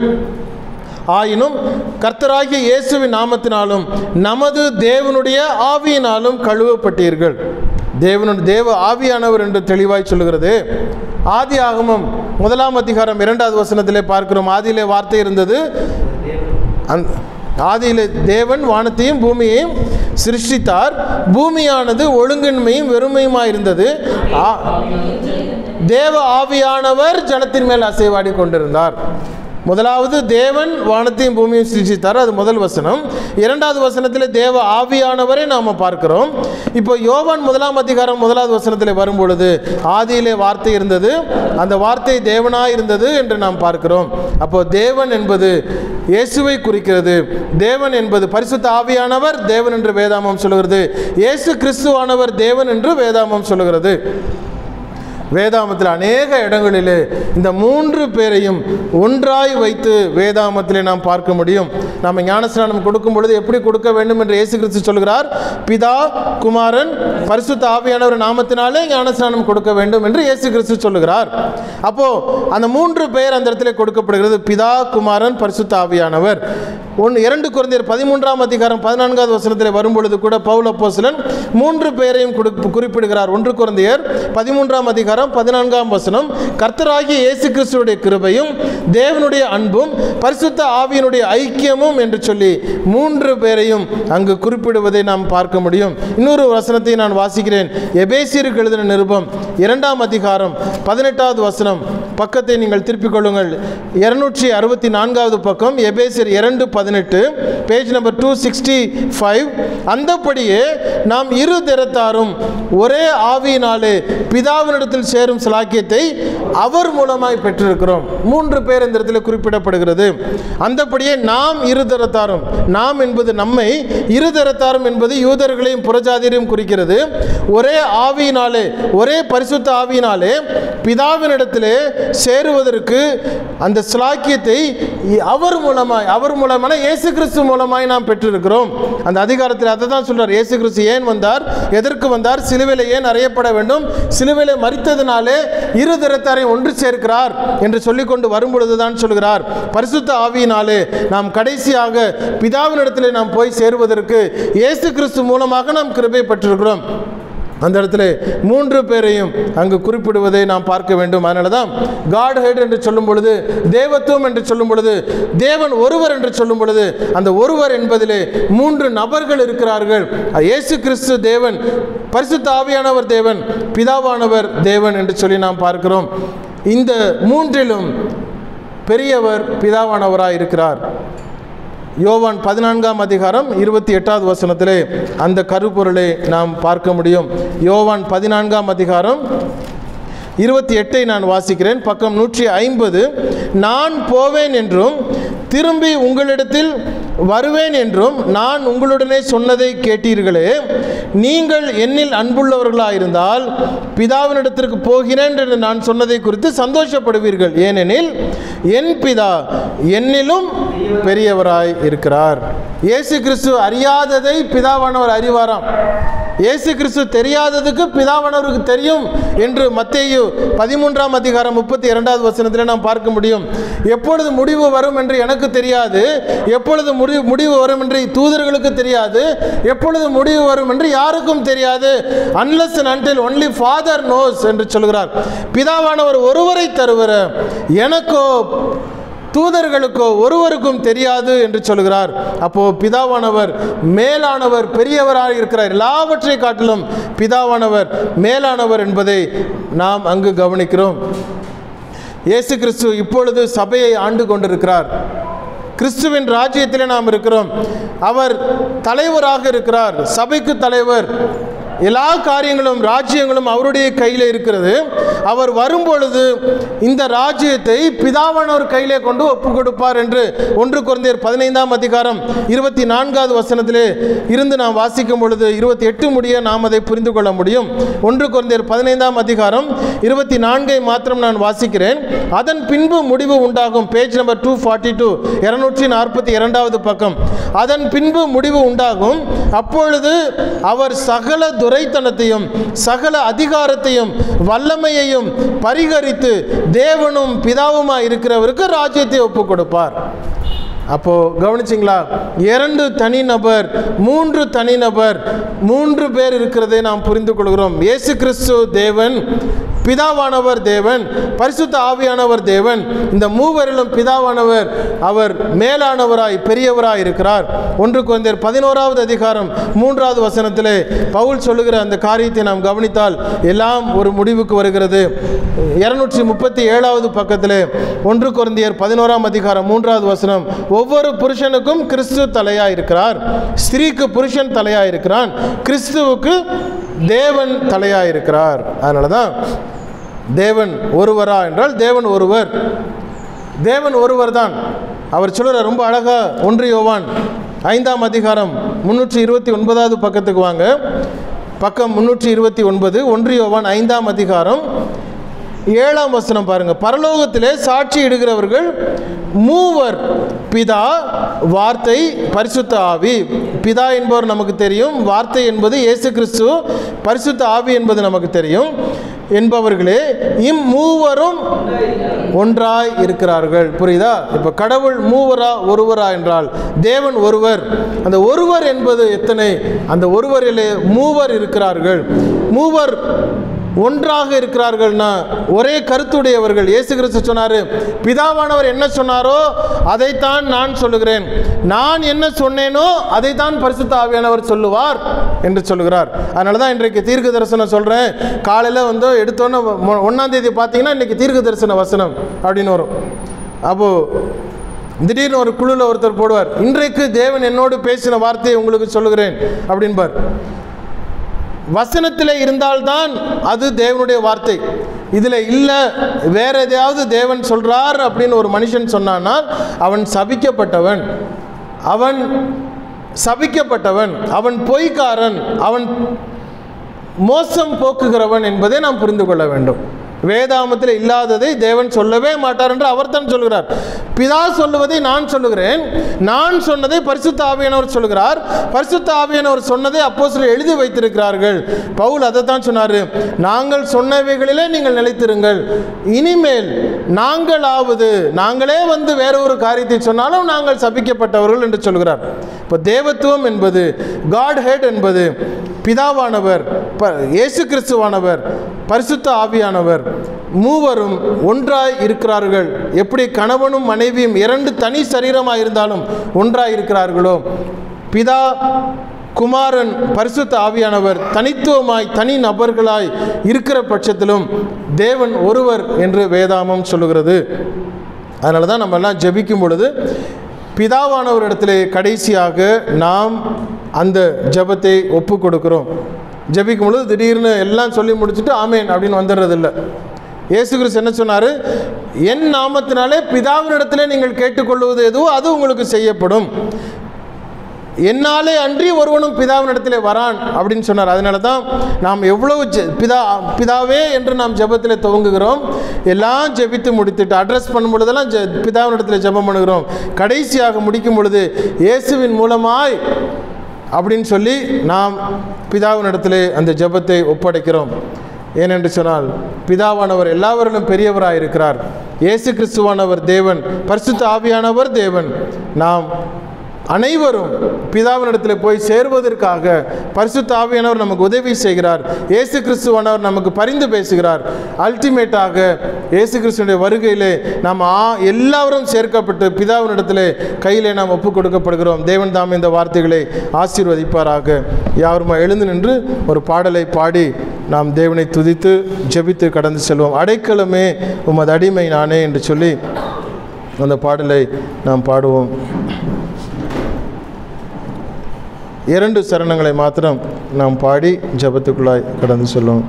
ஆயினும் கர்த்தராகிய இயேசுவின் நாமத்தினாலும் நமது தேவனுடைய ஆவியினாலும் கழுவப்பட்டீர்கள் தேவனுடைய தேவ ஆவியானவர் என்று தெளிவாய் சொல்லுகிறது ஆதி ஆகமம் முதலாம் அதிகாரம் இரண்டாவது வசனத்திலே பார்க்கிறோம் ஆதியிலே வார்த்தை இருந்தது அந் ஆதியிலே தேவன் வானத்தையும் பூமியையும் சிருஷ்டித்தார் பூமியானது ஒழுங்கின்மையும் வெறுமையுமாய் இருந்தது ஆ- தேவ ஆவியானவர் ஜலத்தின் மேல் அசைவாடி கொண்டிருந்தார் முதலாவது தேவன் வானத்தையும் பூமியும் சிருஷ்டித்தார் அது முதல் வசனம் இரண்டாவது வசனத்தில் தேவ ஆவியானவரை நாம் பார்க்கிறோம் இப்போ யோவான் முதலாம் அதிகாரம் முதலாவது வசனத்தில் வரும் பொழுது ஆதியிலே வார்த்தை இருந்தது அந்த வார்த்தை தேவனாய் இருந்தது என்று நாம் பார்க்கிறோம் அப்போ தேவன் என்பது இயேசுவை குறிக்கிறது தேவன் என்பது பரிசுத்த ஆவியானவர் தேவன் என்று வேதாமம் சொல்லுகிறது இயேசு கிறிஸ்துவானவர் தேவன் என்று வேதாமம் சொல்லுகிறது வேதாமத்தில் அநேக இடங்களிலே இந்த மூன்று பேரையும் ஒன்றாய் வைத்து வேதாமத்திலே நாம் பார்க்க முடியும் நாம் ஞானஸ்நானம் கொடுக்கும் பொழுது எப்படி கொடுக்க வேண்டும் என்று இயேசு கிறிஸ்து சொல்கிறார் பிதா குமாரன் பரிசுத்த ஆவியானவர் நாமத்தினாலே ஞானஸ்நானம் கொடுக்க வேண்டும் என்று இயேசு கிறிஸ்து சொல்லுகிறார் அப்போ அந்த மூன்று பெயர் அந்த இடத்திலே கொடுக்கப்படுகிறது பிதா குமாரன் பரிசுத்த ஆவியானவர் ஒன்று இரண்டு குழந்தையர் பதிமூன்றாம் அதிகாரம் பதினான்காவது வசனத்தில் வரும்பொழுது கூட பவுல் அப்போஸ்தலன் மூன்று பெயரையும் கொடு- குறிப்பிடுகிறார் ஒன்று குழந்தையர் பதிமூன்றாம் அதிகாரம் பதினான்காம் வசனம் கர்த்தராகிய இயேசு கிறிஸ்துவுடைய கிருபையும் தேவனுடைய அன்பும் பரிசுத்த ஆவியினுடைய ஐக்கியமும் என்று சொல்லி மூன்று பேரையும் அங்கு குறிப்பிடுவதை நாம் பார்க்க முடியும் இன்னொரு வசனத்தை நான் வாசிக்கிறேன் எபேசியருக்கு எழுதின நிருபம் இரண்டாம் அதிகாரம் பதினெட்டாவது வசனம் பக்கத்தை நீங்கள் திருப்பிக் கொள்ளுங்கள் இருநூற்றி அறுபத்தி நான்காவது பக்கம் எபேசியர் இரண்டு பதினெட்டு page number two sixty five அந்தப்படியே நாம் இரு திறத்தாரும் ஒரே ஆவியினாலே பிதாவினிடத்தில் சேரும் சலாக்கியத்தை அவர் மூலமாய் பெற்றிருக்கிறோம் மூன்று பேர் இந்த இடத்துல குறிப்பிடப்படுகிறது அந்தப்படியே நாம் இரு தரத்தாரும் நாம் என்பது நம்மை இரு தரத்தாரும் என்பது யூதர்களையும் புறஜாதியரையும் குறிக்கிறது ஒரே ஆவியினாலே ஒரே பரிசுத்த ஆவியினாலே பிதாவினிடத்திலே சேருவதற்கு அந்த ஸ்லாக்கியத்தை அவர் மூலமாய் அவர் மூலமான இயேசு கிறிஸ்து மூலமாய் நாம் பெற்றிருக்கிறோம் அந்த அதிகாரத்தில் அதை தான் சொல்றார் இயேசு கிறிஸ்து ஏன் வந்தார் எதற்கு வந்தார் சிலுவையில் ஏன் அறையப்பட வேண்டும் சிலுவையில் மறித்ததினாலே இரு திறத்தாரை ஒன்று சேர்க்கிறார் என்று சொல்லிக்கொண்டு வரும்பொழுது தான் சொல்கிறார் பரிசுத்த ஆவியினாலே நாம் கடைசியாக பிதாவினிடத்திலே நாம் போய் சேருவதற்கு இயேசு கிறிஸ்து மூலமாக நாம் கிருபை பெற்றிருக்கிறோம் அந்த இடத்துல மூன்று பேரையும் அங்கு குறிப்பிடுவதை நாம் பார்க்க வேண்டும் அதனால தான் காட் ஹெட் என்று சொல்லும் பொழுது தேவத்துவம் என்று சொல்லும் பொழுது தேவன் ஒருவர் என்று சொல்லும் பொழுது அந்த ஒருவர் என்பதிலே மூன்று நபர்கள் இருக்கிறார்கள் இயேசு கிறிஸ்து தேவன் பரிசுத்த ஆவியானவர் தேவன் பிதாவானவர் தேவன் என்று சொல்லி நாம் பார்க்கிறோம் இந்த மூன்றிலும் பெரியவர் பிதாவானவராய் இருக்கிறார் யோவான் பதினான்காம் அதிகாரம் இருபத்தி எட்டாவது வசனத்திலே அந்த கருப்பொருளை நாம் பார்க்க முடியும் யோவான் பதினான்காம் அதிகாரம் இருபத்தி எட்டை நான் வாசிக்கிறேன் பக்கம் நூற்றி ஐம்பது நான் போவேன் என்றும் திரும்பி உங்களிடத்தில் வருவேன் என்றும் நான் உங்களுடனே சொன்னதை கேட்டீர்களே நீங்கள் என்னில் அன்புள்ளவர்களாயிருந்தால் பிதாவினிடத்திற்கு போகிறேன் என்று நான் சொன்னதை குறித்து சந்தோஷப்படுவீர்கள் ஏனெனில் என் பிதா என்னிலும் பெரியவராய் இருக்கிறார் இயேசு கிறிஸ்து அறியாததை பிதாவானவர் அறிவாராம் இயேசு கிறிஸ்து தெரியாததுக்கு பிதாவானவருக்கு தெரியும் என்று மத்தேயு பதிமூன்றாம் அதிகாரம் முப்பத்தி இரண்டாவது வசனத்தில் நாம் பார்க்க முடியும் எப்பொழுது முடிவு வரும் என்று எனக்கு தெரியாது எப்பொழுது முடிவு முடிவு வரும் என்று தூதர்களுக்கு தெரியாது எப்பொழுது முடிவு வரும் என்று யாருக்கும் தெரியாது unless and until only father knows என்று சொல்கிறார் பிதாவானவர் ஒருவரை தருவர எனக்கோ தூதர்களுக்கோ ஒருவருக்கும் தெரியாது என்று சொல்கிறார் அப்போ பிதாவானவர் மேலானவர் பெரியவராக இருக்கிறார் எல்லாவற்றை காட்டிலும் பிதாவானவர் மேலானவர் என்பதை நாம் அங்கு கவனிக்கிறோம் இயேசு கிறிஸ்து இப்பொழுது சபையை ஆண்டு கொண்டிருக்கிறார் கிறிஸ்துவின் ராஜ்யத்திலே நாம் இருக்கிறோம் அவர் தலைவராக இருக்கிறார் சபைக்கு தலைவர் எல்லா காரியங்களும் ராஜ்யங்களும் அவருடைய கையில் இருக்கிறது அவர் வரும்பொழுது இந்த ராஜ்யத்தை பிதாவானவர் கையிலே கொண்டு ஒப்பு கொடுப்பார் என்று ஒன்று குழந்தையர் பதினைந்தாம் அதிகாரம் இருபத்தி நான்காவது வசனத்திலே இருந்து நாம் வாசிக்கும் பொழுது இருபத்தி எட்டு முடிய நாம் அதை புரிந்து கொள்ள முடியும் ஒன்று குழந்தையர் பதினைந்தாம் அதிகாரம் இருபத்தி நான்கை மாத்திரம் நான் வாசிக்கிறேன் அதன் பின்பு முடிவு உண்டாகும் page number two forty two இருநூற்றி நாற்பத்தி இரண்டாவது பக்கம் அதன் பின்பு முடிவு உண்டாகும் அப்பொழுது அவர் சகல துரைத்தனத்தையும் சகல அதிகாரத்தையும் வல்லமையையும் பரிகரித்து தேவனும் பிதாவுமாய் இருக்கிறவருக்கு ராஜ்யத்தை ஒப்பு கொடுப்பார் அப்போ கவனிச்சிங்களா இரண்டு தனிநபர் மூன்று தனிநபர் மூன்று பேர் இருக்கிறதை நாம் புரிந்து கொள்கிறோம் இயேசு கிறிஸ்து தேவன் பிதாவானவர் தேவன் பரிசுத்த ஆவியானவர் தேவன் இந்த மூவரிலும் பிதாவானவர் அவர் மேலானவராய் பெரியவராய் இருக்கிறார் ஒன்று குழந்தையர் பதினோராவது அதிகாரம் மூன்றாவது வசனத்திலே பவுல் சொல்லுகிற அந்த காரியத்தை நாம் கவனித்தால் எல்லாம் ஒரு முடிவுக்கு வருகிறது இருநூற்றி முப்பத்தி ஏழாவது பக்கத்திலே ஒன்று குழந்தையர் பதினோராம் அதிகாரம் மூன்றாவது வசனம் ஒவ்வொரு புருஷனுக்கும் கிறிஸ்து தலையா இருக்கிறார் ஸ்திரீக்கு புருஷன் தலையா இருக்கிறான் கிறிஸ்துவுக்கு தேவன் தலையா இருக்கிறார் அதனால தான் தேவன் ஒருவரா என்றால் தேவன் ஒருவர் தேவன் ஒருவர் தான் அவர் சொல்லுற ரொம்ப அழகா ஒன்று யோவான் ஐந்தாம் அதிகாரம் முன்னூற்றி இருபத்தி ஒன்பதாவது பக்கத்துக்கு வாங்க பக்கம் முன்னூற்றி இருபத்தி ஒன்பது ஒன்று யோவான் ஐந்தாம் அதிகாரம் ஏழாம் வசனம் பாருங்க பரலோகத்திலே சாட்சி இடுகிறவர்கள் மூவர் பிதா வார்த்தை பரிசுத்த ஆவி பிதா என்பவர் நமக்கு தெரியும் வார்த்தை என்பது இயேசு கிறிஸ்து பரிசுத்த ஆவி என்பது நமக்கு தெரியும் என்பவர்களே இம்மூவரும் ஒன்றாய் இருக்கிறார்கள் புரியுதா இப்போ கடவுள் மூவரா ஒருவரா என்றால் தேவன் ஒருவர் அந்த ஒருவர் என்பது எத்தனை அந்த ஒருவரிலே மூவர் இருக்கிறார்கள் மூவர் ஒன்றாக இருக்கிறார்கள்னா ஒரே கருத்துடையவர்கள் இயேசு கிறிஸ்து சொன்னார் பிதாவானவர் என்ன சொன்னாரோ அதைத்தான் நான் சொல்லுகிறேன் நான் என்ன சொன்னேனோ அதைத்தான் பரிசுத்த ஆவியானவர் சொல்லுவார் என்று சொல்லுகிறார் அதனால தான் இன்றைக்கு தீர்க்க தரிசனம் சொல்கிறேன் காலையில் வந்து எடுத்தோன்னே ஒன்றாம் தேதி பார்த்தீங்கன்னா இன்றைக்கி தீர்க்க தரிசன வசனம் அப்படின்னு வரும் அப்போது திடீர்னு ஒரு குழுவில் ஒருத்தர் போடுவார் இன்றைக்கு தேவன் என்னோடு பேசின வார்த்தையை உங்களுக்கு சொல்லுகிறேன் அப்படின்பார் வசனத்தில் இருந்தால்தான் அது தேவனுடைய வார்த்தை இதில் இல்லை வேற எதையாவது தேவன் சொல்றார் அப்படின்னு ஒரு மனுஷன் சொன்னானால் அவன் சபிக்கப்பட்டவன் அவன் சபிக்கப்பட்டவன் அவன் பொய்க்காரன் அவன் மோசம் போக்குகிறவன் என்பதை நாம் புரிந்து கொள்ள வேண்டும் வேதாமத்தில் இல்லாததை தேவன் சொல்லவே மாட்டார் என்று அவர் தான் சொல்கிறார் பிதா சொல்லுவதை நான் சொல்லுகிறேன் நான் சொன்னதை பரிசுத்த ஆவியானவர் சொல்கிறார் பரிசுத்த ஆவியானவர் சொன்னதை அப்போ எழுதி வைத்திருக்கிறார்கள் பவுல் அதை தான் சொன்னார் நாங்கள் சொன்னவைகளிலே நீங்கள் நிலைத்திருங்கள் இனிமேல் நாங்களாவது நாங்களே வந்து வேற ஒரு காரியத்தை சொன்னாலும் நாங்கள் சபிக்கப்பட்டவர்கள் என்று சொல்கிறார் இப்போ தேவத்துவம் என்பது காட் ஹெட் என்பது பிதாவானவர் ப இயேசு கிறிஸ்துவானவர் பரிசுத்த ஆவியானவர் மூவரும் ஒன்றாய் இருக்கிறார்கள் எப்படி கணவனும் மனைவியும் இரண்டு தனி சரீரமாக இருந்தாலும் ஒன்றாய் இருக்கிறார்களோ பிதா குமாரன் பரிசுத்த ஆவியானவர் தனித்துவமாய் தனி நபர்களாய் இருக்கிற பட்சத்திலும் தேவன் ஒருவர் என்று வேதாமம் சொல்லுகிறது அதனால தான் நம்ம எல்லாம் ஜெபிக்கும் பொழுது பிதாவானவரிடத்திலே கடைசியாக நாம் அந்த ஜெபத்தை ஒப்பு கொடுக்கிறோம் ஜெபிக்கும் பொழுது திடீர்னு எல்லாம் சொல்லி முடிச்சுட்டு ஆமேன் அப்படின்னு வந்துடுறது இல்லை இயேசு கிறிஸ்து என்ன சொன்னார் என் நாமத்தினாலே பிதாவினிடத்திலே நீங்கள் கேட்டுக்கொள்வது எதுவோ அது உங்களுக்கு செய்யப்படும் என்னாலே அன்றி ஒருவனும் பிதாவினிடத்திலே வரான் அப்படின்னு சொன்னார் அதனால தான் நாம் எவ்வளவு ஜெ- பிதா பிதாவே என்று நாம் ஜெபத்தில் துவங்குகிறோம் எல்லாம் ஜெபித்து முடித்துட்டு அட்ரஸ் பண்ணும் பொழுதெல்லாம் ஜெ பிதாவினிடத்தில் ஜெபம் பண்ணுகிறோம் கடைசியாக முடிக்கும் பொழுது இயேசுவின் மூலமாய் அப்படின்னு சொல்லி நாம் பிதாவினிடத்திலே அந்த ஜெபத்தை ஒப்படைக்கிறோம் ஏனென்று சொன்னால் பிதாவானவர் எல்லாவரிலும் பெரியவராக இருக்கிறார் இயேசு கிறிஸ்துவானவர் தேவன் பரிசுத்த ஆவியானவர் தேவன் நாம் அனைவரும் பிதாவினிடத்தில் போய் சேருவதற்காக பரிசுத்த ஆவியானவர் நமக்கு உதவி செய்கிறார் இயேசு கிறிஸ்துவானவர் நமக்கு பரிந்து பேசுகிறார் அல்டிமேட்டாக இயேசு கிறிஸ்துவனுடைய வருகையிலே நாம் ஆ எல்லாரும் சேர்க்கப்பட்டு பிதாவினிடத்திலே கையிலே நாம் ஒப்புக் கொடுக்கப்படுகிறோம் தேவன் தாம் இந்த வார்த்தைகளை ஆசீர்வதிப்பாராக யாருமா எழுந்து நின்று ஒரு பாடலை பாடி நாம் தேவனை துதித்து ஜெபித்து கடந்து செல்வோம் அடைக்கலமே உமது அடிமை நானே என்று சொல்லி அந்த பாடலை நாம் பாடுவோம் இரண்டு சரணங்களை மாத்திரம் நாம் பாடி ஜெபத்துக்குள்ளாய் கடந்து செல்வோம்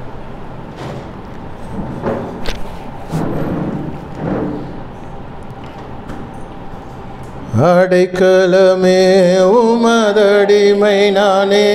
அடைக்கலமே உமதடிமை நானே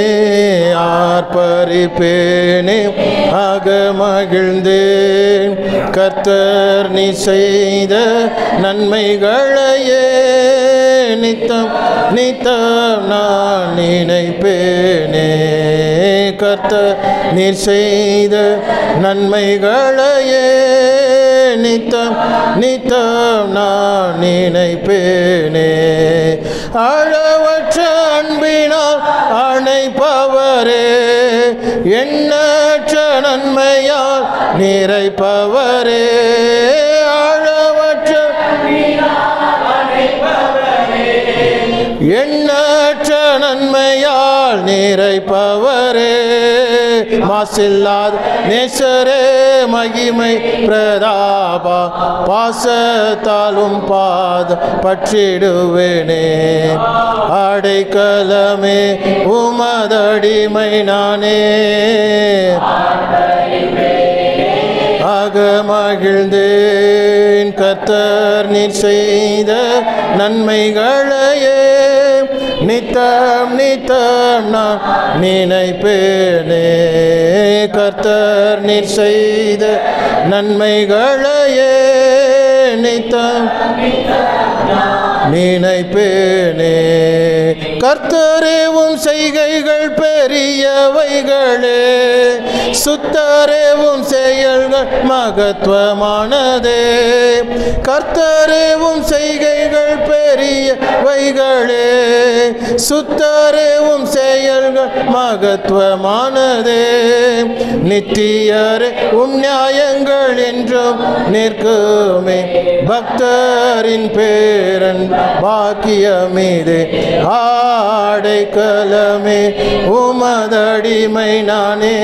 ஆர்ப்பரிப்பேனே ஆக மகிழ்ந்தேன் கர்த்தர் நீ செய்த நன்மைகளையே நித்தம் நித்தம் நான் நினைப்பேனே கர்த்தர் நீர் செய்த நன்மைகளையே நித்தம் நித்தம் நான் நினைப்பேனே அளவற்ற அன்பினால் அணைப்பவரே எண்ணற்ற நன்மையால் நிறைப்பவரே அளவற்ற எண்ணற்ற நன்மையால் நிறைப்பவரே மாசில்லாத நேசரே மகிமை பிரதாபா பாசத்தாலும் பாத பற்றிடுவேனே அடைக்கலமே உமதடிமை நானே ஆக மகிழ்ந்தேன் கர்த்தர் நீர் செய்த நன்மைகளையே நித்தம் நித்தம் நான் நினைப்பேனே கர்த்தர் நீர் செய்த நன்மைகளையே நித்தம் நினைப்பேனே கர்த்தரேவும் செய்கைகள் பெரியவைகளே சுத்தரேவும் செயல்கள் மகத்துவமானதே கர்த்தரேவும் செய்கைகள் பெரியவைகளே சுத்தரேவும் செயல்கள் மகத்துவமானதே நித்தியரே உம் நியாயங்கள் என்றும் நிற்குமே பக்தரின் பேரன் பாக்கியமீதே ஆடைக்கலமே உமதடிமை நானே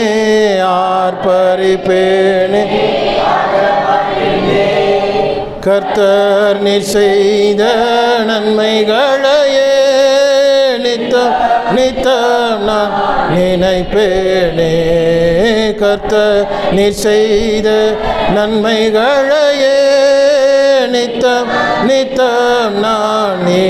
ஆர்ப்பரிப்பேனே கர்த்தர் நீ செய்த நன்மைகளையே நித்தம் நித்தம் நான் நினைப்பேனே கர்த்தர் நீ செய்த நன்மைகளையே நித்தம் நித்தம் நான்